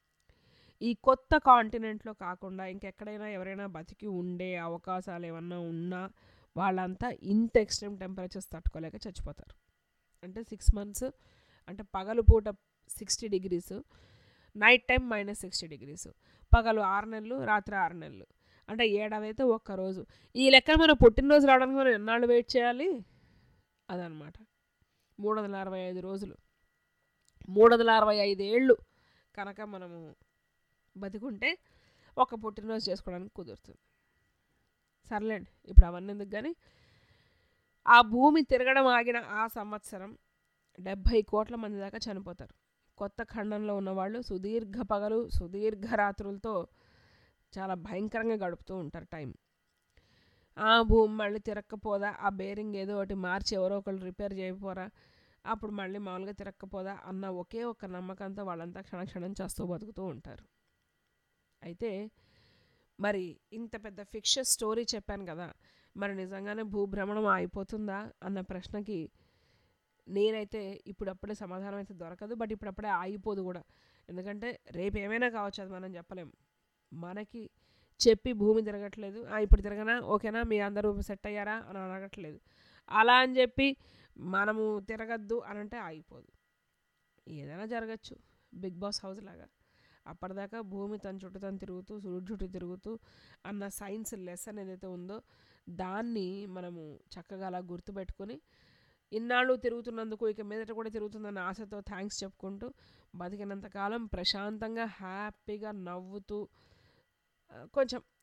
ఈ కొత్త కాంటినెంట్లో కాకుండా ఇంకెక్కడైనా ఎవరైనా బతికి ఉండే అవకాశాలు ఏమన్నా ఉన్నా వాళ్ళంతా ఇంత ఎక్స్ట్రీమ్ టెంపరేచర్స్ తట్టుకోలేక చచ్చిపోతారు అంటే సిక్స్ మంత్స్ అంటే పగలు పూట sixty degrees night time minus sixty degrees పగలు ఆరు నెలలు రాత్రి ఆరు నెలలు అంటే ఏడాది అయితే ఒక్క రోజు ఈ లెక్కన మనం పుట్టినరోజు రావడానికి మనం ఎన్నాళ్ళు వెయిట్ చేయాలి అదనమాట మూడు వందల అరవై ఐదు రోజులు మూడు వందల అరవై ఐదు ఏళ్ళు కనుక మనము బతికుంటే ఒక పుట్టినరోజు చేసుకోవడానికి కుదురుతుంది సర్లేండి ఇప్పుడు అవన్నీ ఎందుకు కానీ ఆ భూమి తిరగడం ఆగిన ఆ సంవత్సరం డెబ్భై కోట్ల మంది దాకా చనిపోతారు కొత్త ఖండంలో ఉన్నవాళ్ళు సుదీర్ఘ పగలు సుదీర్ఘ రాత్రులతో చాలా భయంకరంగా గడుపుతూ ఉంటారు టైం ఆ భూమి మళ్ళీ తిరక్కపోదా ఆ బేరింగ్ ఏదో ఒకటి మార్చి ఎవరో ఒకళ్ళు రిపేర్ చేయకపోరా అప్పుడు మళ్ళీ మామూలుగా తిరక్కపోదా అన్న ఒకే ఒక నమ్మకంతో వాళ్ళంతా క్షణక్షణం చేస్తూ బతుకుతూ ఉంటారు అయితే మరి ఇంత పెద్ద ఫిక్షస్ స్టోరీ చెప్పాను కదా మరి నిజంగానే భూభ్రమణం అయిపోతుందా అన్న ప్రశ్నకి నేనైతే ఇప్పుడప్పుడే సమాధానం అయితే దొరకదు బట్ ఇప్పుడప్పుడే ఆగిపోదు కూడా ఎందుకంటే రేపు ఏమైనా కావచ్చు అది మనం చెప్పలేం మనకి చెప్పి భూమి తిరగట్లేదు "ఆ, ఇప్పుడు తిరగనా ఓకేనా మీ అందరూ సెట్ అయ్యారా అని అడగట్లేదు అలా అని చెప్పి మనము తిరగద్దు అని అంటే ఆగిపోదు ఏదైనా జరగచ్చు బిగ్ బాస్ హౌస్ లాగా అప్పటిదాకా భూమి తన చుట్టూ తను తిరుగుతూ సూర్యుడు చుట్టూ తిరుగుతూ అన్న సైన్స్ లెసన్ ఏదైతే ఉందో దాన్ని మనము చక్కగా అలా గుర్తుపెట్టుకొని ఇన్నాళ్ళు తిరుగుతున్నందుకు ఇక మీదట కూడా తిరుగుతుందన్న ఆశతో థ్యాంక్స్ చెప్పుకుంటూ బతికినంతకాలం ప్రశాంతంగా హ్యాపీగా నవ్వుతూ ఆ, కొంచెం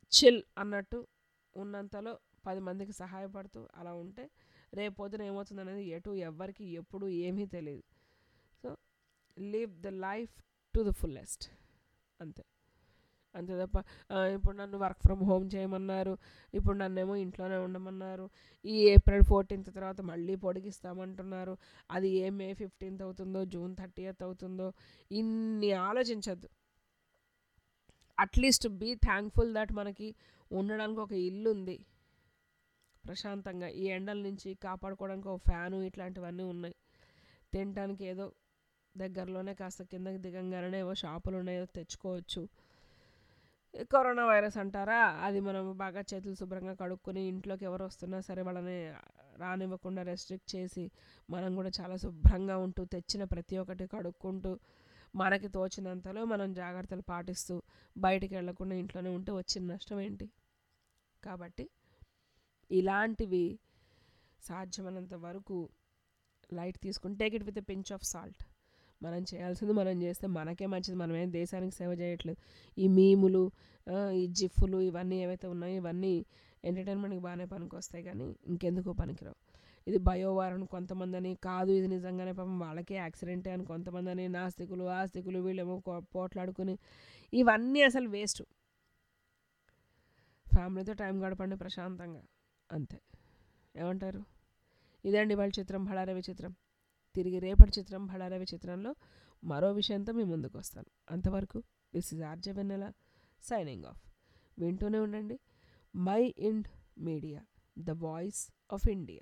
చిల్ అన్నట్టు ఉన్నంతలో పది మందికి సహాయపడుతూ అలా ఉంటే రేపు పొద్దున ఏమవుతుంది అనేది ఎటు ఎవ్వరికి ఎప్పుడు ఏమీ తెలియదు so live the life to the fullest అంతే అంతే తప్ప ఆ, ఇప్పుడు నన్ను వర్క్ ఫ్రమ్ హోమ్ చేయమన్నారు ఇప్పుడు నన్నేమో ఇంట్లోనే ఉండమన్నారు ఈ ఏప్రిల్ ఫోర్టీన్త్ తర్వాత మళ్ళీ పొడిగిస్తామంటున్నారు అది ఏ మే ఫిఫ్టీన్త్ అవుతుందో జూన్ థర్టీయత్ అవుతుందో ఇన్ని ఆలోచించద్దు అట్లీస్ట్ బీ థ్యాంక్ఫుల్ దట్ మనకి ఉండడానికి ఒక ఇల్లు ఉంది ప్రశాంతంగా ఈ ఎండల నుంచి కాపాడుకోవడానికి ఒక ఫ్యాను ఇట్లాంటివన్నీ ఉన్నాయి తినడానికి ఏదో దగ్గరలోనే కాస్త కిందకి దిగంగానే ఏవో షాపులు ఉన్నాయో తెచ్చుకోవచ్చు కరోనా వైరస్ అంటారా అది మనం బాగా చేతులు శుభ్రంగా కడుక్కొని ఇంట్లోకి ఎవరు వస్తున్నా సరే వాళ్ళని రానివ్వకుండా రెస్ట్రిక్ట్ చేసి మనం కూడా చాలా శుభ్రంగా ఉంటూ తెచ్చిన ప్రతి ఒక్కటి కడుక్కుంటూ మనకి తోచినంతలో మనం జాగ్రత్తలు పాటిస్తూ బయటికి వెళ్లకుండా ఇంట్లోనే ఉంటే వచ్చిన నష్టం ఏంటి కాబట్టి ఇలాంటివి సాధ్యమైనంత వరకు లైట్ తీసుకుని take it with a pinch of salt మనం చేయాల్సింది మనం చేస్తే మనకే మంచిది మనం ఏం దేశానికి సేవ చేయట్లేదు ఈ మీములు ఆ, ఈ జిఫ్ఫులు ఇవన్నీ ఏవైతే ఉన్నాయో ఇవన్నీ ఎంటర్టైన్మెంట్కి బాగానే పనికొస్తాయి కానీ ఇంకెందుకు పనికిరావు ఇది బయోవార్ అని కొంతమంది అని కాదు ఇది నిజంగానే పాపం వాళ్ళకే యాక్సిడెంటే అని కొంతమంది అని నాస్తికులు ఆస్తికులు వీళ్ళేమో కో- పోట్లాడుకుని ఇవన్నీ అసలు వేస్ట్ ఫ్యామిలీతో టైం గడపండి ప్రశాంతంగా అంతే ఏమంటారు ఇదండి వాళ్ళ చిత్రం భళారవి చిత్రం తిరిగి రేపటి చిత్రం భళారవి చిత్రంలో మరో విషయంతో మీ ముందుకు వస్తాను అంతవరకు this is RJ Vennela signing off వింటూనే ఉండండి mind media the voice of India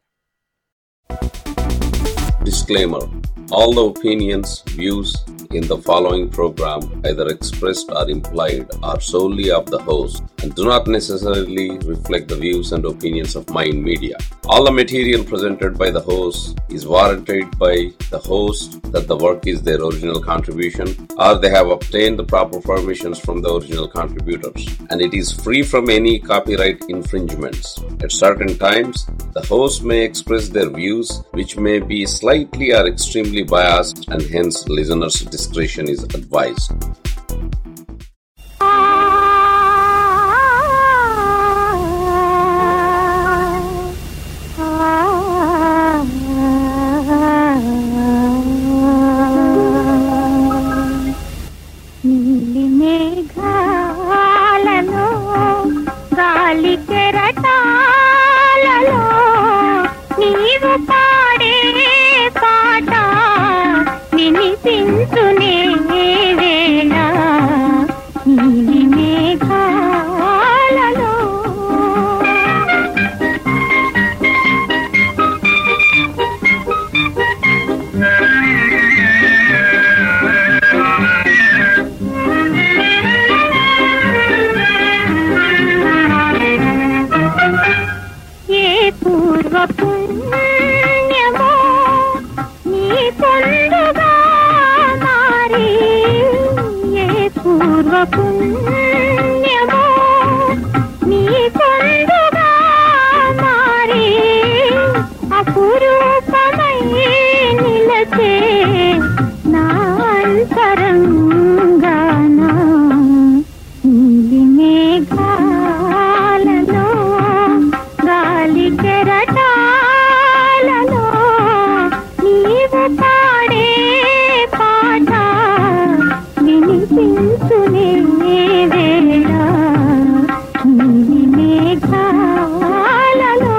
Disclaimer All the opinions, views in the following program, either expressed or implied, are solely of the host and do not necessarily reflect the views and opinions of Mind Media. All the material presented by the host is warranted by the host that the work is their original contribution or they have obtained the proper permissions from the original contributors and it is free from any copyright infringements. At certain times, the host may express their views which may be slightly or extremely biased and hence listeners' discretion is advised. నీలి మేఘాలలో గాలి కెరటాలలో నీవు పాడే పాట వినిపించునే వేళ నీలి మేఘాలలో ఏ పూర్వ పుణ్యమో నీ పొందుగా మారి ఏ పూర్వ పుణ్యమో నీ పొందుగా మారి అపురూపమై నిలచే నా అంతరంగానా నీలి మేఘాలలో గాలి కెరటాలలో నీవు పాడే పాట వినిపించునే వేళ నీలి మేఘాలలో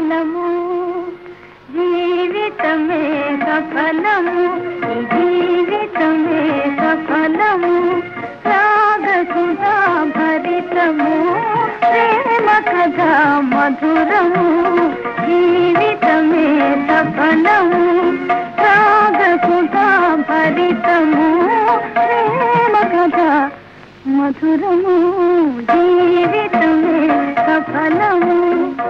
సఫలము జీవితమే సఫలము ఈ జీవితమే సఫలము రాగసుధా భరితము ప్రేమ కథ మధురము జీవితమే సఫలము రాగసుధా భరితము ప్రేమ కథ మధురము జీవితమే సఫలము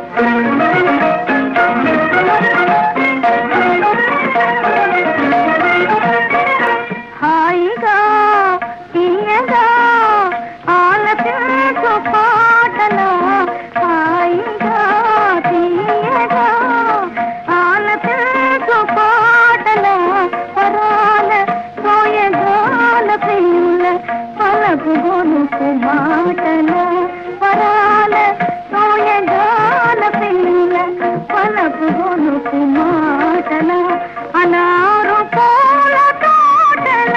హాయిగా తీయగా ఆలపించు పాటల హాయిగా తీయగా ఆలపించు పాటల పరాల సోయగాల పిల్ల పలపు గొలుపు మాటల పరాల సోయగాల పిల్ల పలపు గొలుపు మాటల అనారు పూల తోటల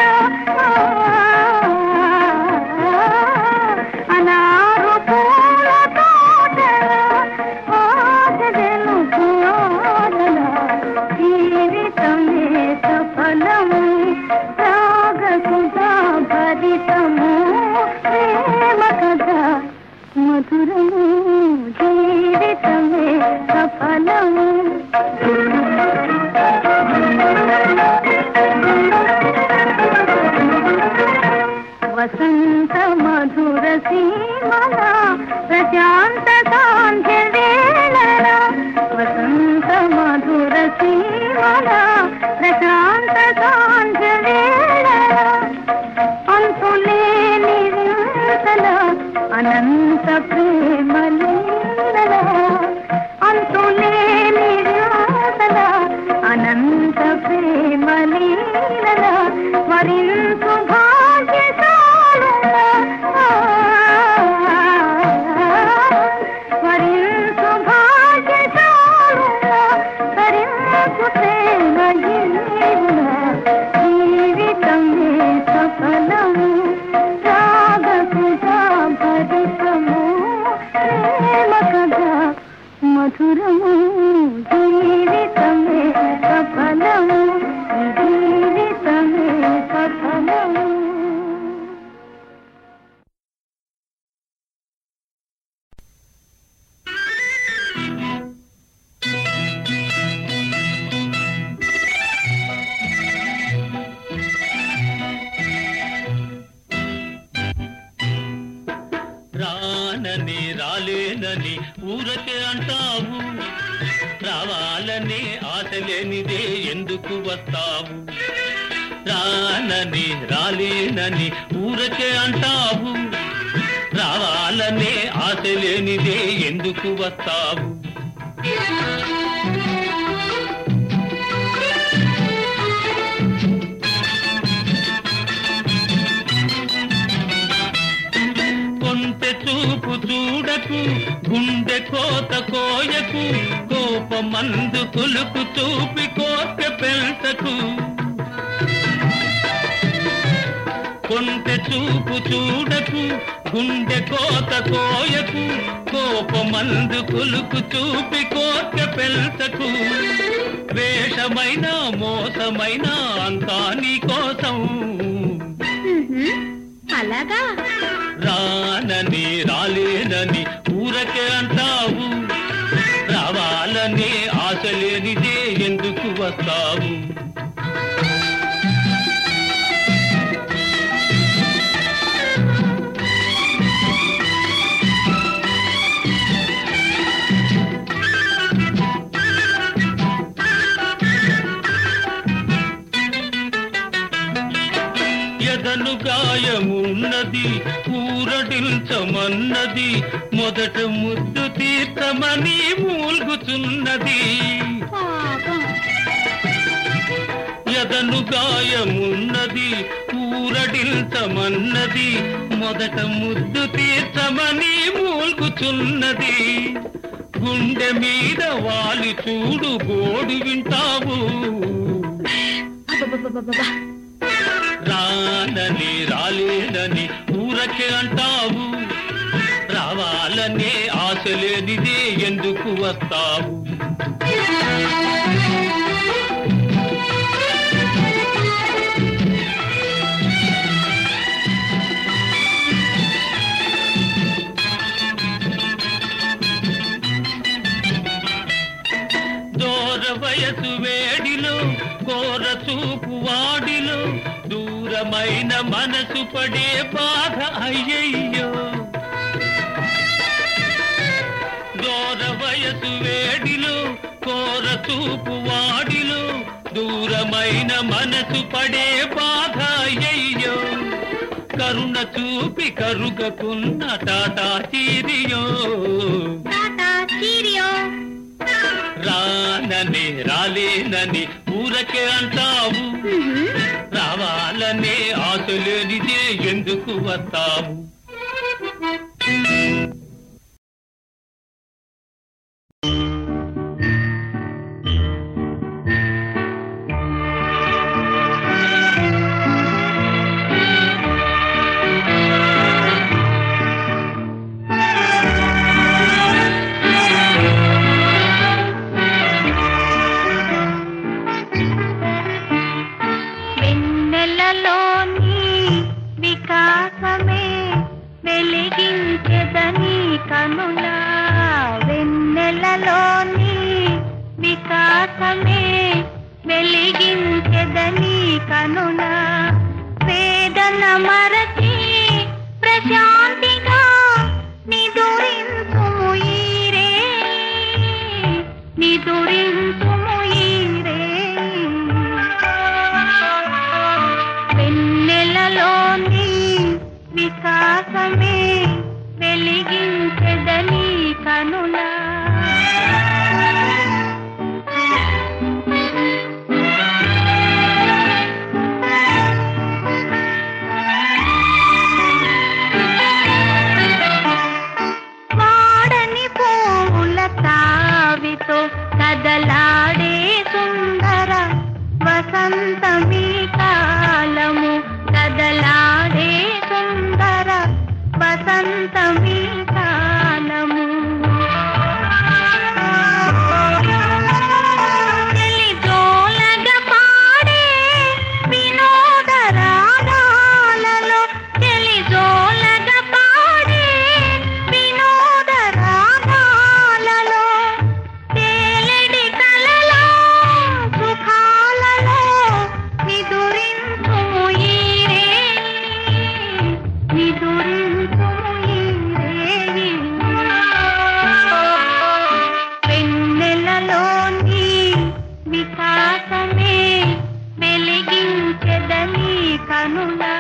అనారు పూల తోటల ఆశలు పూల జీవితమే సఫలము రాగసుధా భరితము ప్రేమ కథ మధురము జీవితమే సఫలము వసంత మధుర సీమల ప్రశాంత సాంధ్య వేళల వసంత మధుర సీమల ప్రశాంత సాంధ్య వేళల అంతులేని వింతల అనంత ప్రేమ లీలల అంతులేని వింతల అనంత ప్రేమ లీలల మరింతు భాగ్యశాలుల మరింతు భాగ్యశాలుల తరింపు ప్రేమ జీవుల జీవితమే సఫలము రాగసుధా భరితము ప్రేమ కథ మధురము జీవితమే సఫలము జీవితమే సఫలము రానని రాలేనని ఊరకే అంటావు రావాలని ఆశ లేనిదే ఎందుకు వస్తావు రానని రాలేనని ఊరకే అంటావు రావాలనే ఆశ లేనిదే ఎందుకు వస్తావు కొంటె చూపు చూడకు గుండె కోత కోయకు కోపమందు కులుకు చూపి కోత పెంచకు కొంటె చూపు చూడకు గుండె కోత కోయకు కోపమందు కులుకు చూపి కోత పెంచకు వేషమైన మోసమైన అంతా నీ కోసం అలాగా రానని రాలేనని ఊరకే అంటావు రావాలని ఆశ లేనిదే ఎందుకు వస్తావు ఎదను గాయమున్నది ఊరడించమన్నది మొదట ముద్దు తీర్చమని మూల్గుచున్నది ఎదను గాయమున్నది ఊరడించమన్నది మొదట ముద్దు తీర్చమని మూల్గుచున్నది గుండె మీద వాలి చూడు గోడు వింటావు రానని రాలేనని ఊరకే అంటావు రావాలనే ఆశ లేనిదే ఎందుకు వస్తావు దూర వయసు వేడిలో కోర చూపు వాడిలో దూరమైన మనసు పడే బాధ అయ్యయ్యో దూర వయసు వేడిలో కోర చూపు వాడిలో దూరమైన మనసు పడే బాధ అయ్యయ్యో కరుణ చూపి కరుగకున్న టాటా చీరియో రానని రాలేనని ఊరకే అంటావు రావాలనే ఆశలేనిదే ఎందుకు వస్తావు వెన్నెలలోని వికాసమే వెలిగించెదని కనుల వెన్నెలలోని వికాసమే వెలిగించెదని కనుల వేదన మరచి ప్రశాంతిగా నిదురించుము ఈరే నిదురించుము ఈరే వెన్నెలలోని వికాసమే వెలిగించెదని కనులా వాడని పూల తావితో కదలాడే సుందర వసంతమీ కాలము కదలాడే సుందర వసంతమీ కాలము చెలిజోలగా పాడే వినోద రాగాలలో చెలిజోలగా పాడే వినోద రాగాలలో తేలెడి కలలో సుఖాలలో నిదురించుము ఈరే నిదురించుము ఈరే వెన్నెలలోని వికాసమే వెలిగించెదని కనులా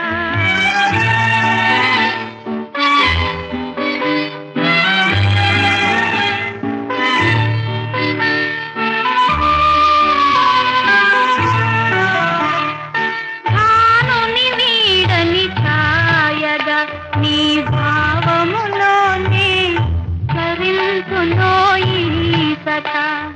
భానుని వీడని ఛాయగా నీ భావములోనే కరించులోయి సత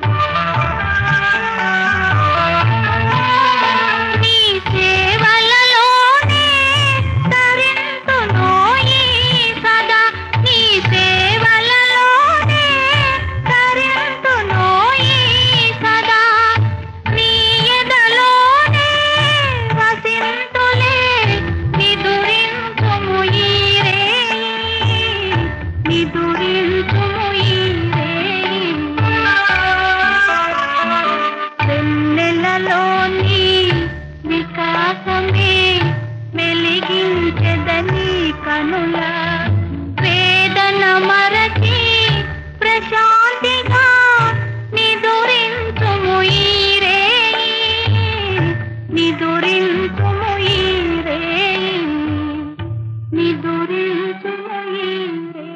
నీ సేవలలోనే తరించులోయి సదా నీ సేవలలోనే తరించులోయి సదా నీ ఎదలోనే వసింతులే నిదురించుము ఈరే నిదురించుము ఈరే వెన్నెలలోని వికాసమే వెలిగించెదని కనుల వేదన మరచి ప్రశాంతిగా నిదురించుము ఈరే నిదురించుము ఈరే నిదురించుము ఈరే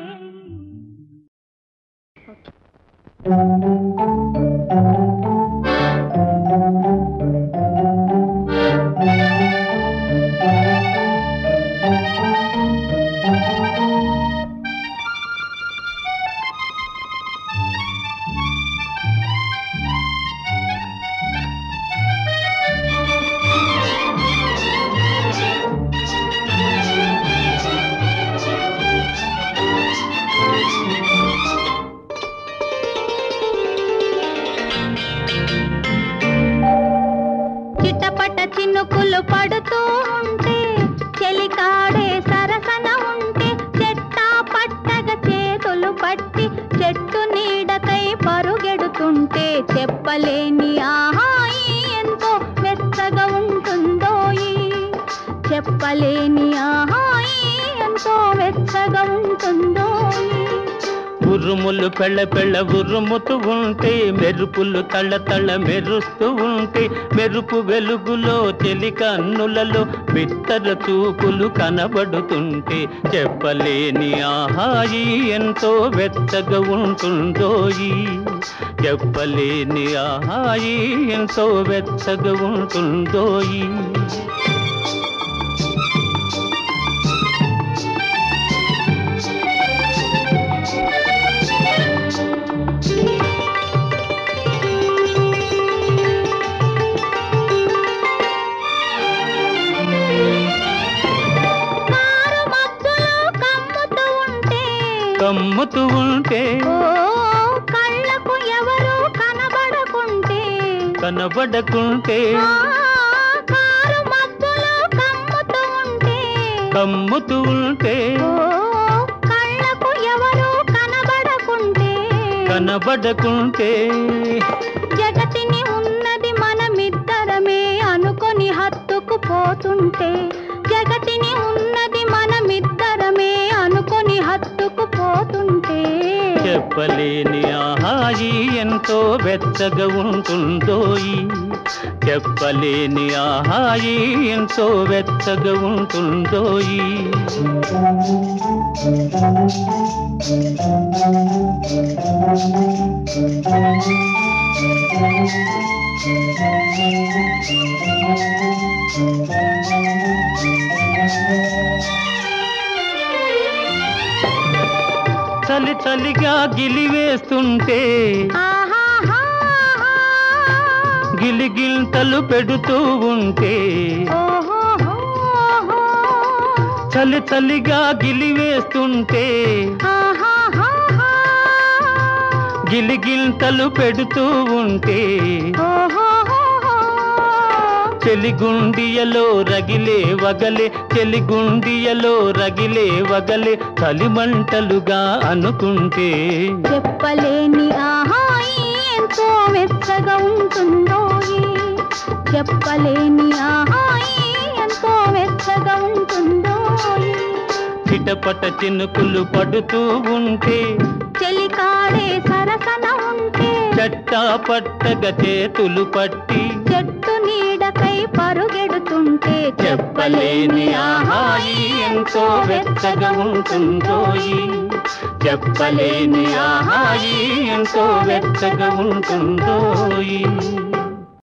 ఉరుములు పెళ్ళ పెళ్ళ ఉరుముతూ ఉంటే మెరుపులు తళ్ళ తళ్ళ మెరుస్తూ ఉంటే మెరుపు వెలుగులో చెలి కన్నులలో బిత్తర చూపులు కనబడుతుంటే చెప్పలేని ఆహాయి ఎంతో వెచ్చగా ఉంటుందోయి చెప్పలేని ఆహాయి ఎంతో వెచ్చగా ఉంటుందోయి కారు మబ్బులు కమ్ముతూ ఉంటే కమ్ముతూ ఉంటే ఓ కళ్ళకు ఎవరు కనబడకుంటే కనబడకుంటే ఆ, కారు మబ్బులు కమ్ముతూ ఉంటే కమ్ముతూ ఉంటే ఓ కళ్ళకు ఎవరు కనబడకుంటే కనబడకుంటే జగతిని ఉన్నది మనమిద్దరమే అనుకొని హత్తుకు పోతుంటే జగతిని ఉన్నది మనమిద్దరమే అనుకొని హత్తుకు పోతుంటే చెప్పలేని ఆహాయి ఎంతో వెచ్చగా ఉంటుందోయి చెప్పలేని ఆహాయి ఎంతో వెచ్చగా ఉంటుందోయి చలి చలిగా గిలివేస్తుంటే ఆహాహాహా. గిలిగిల్తలు పెడుతూ ఉంటే ఓహోహోహో. చలి చలిగా గిలివేస్తుంటే ఆహాహాహా. గిలిగిల్తలు పెడుతూ ఉంటే ఓహోహోహో. చెలిగుండియలో రగిలే వగలే చెలిగుండియలో రగిలే వగలే చలిమంటలుగా అనుకుంటే చెప్పలేని ఆహాయి ఎంతో మెత్తగా ఉంటుందో ఈ. చెప్పలేని ఆహాయి ఎంతో మెత్తగా ఉంటుందో ఈ. చిటపట చినుకులు పడుతూ ఉంటే చెలికాడే సరసన ఉంటే చట్టా పట్టగా చేతులు పట్టి చెట్టు నీడకై పరుగెడుతుంటే చెప్పలేని ఆహాయి ఎంతో వెచ్చగా ఉంటుందోయి చెప్పలేని ఆహాయి ఎంతో వెచ్చగా ఉంటుందోయి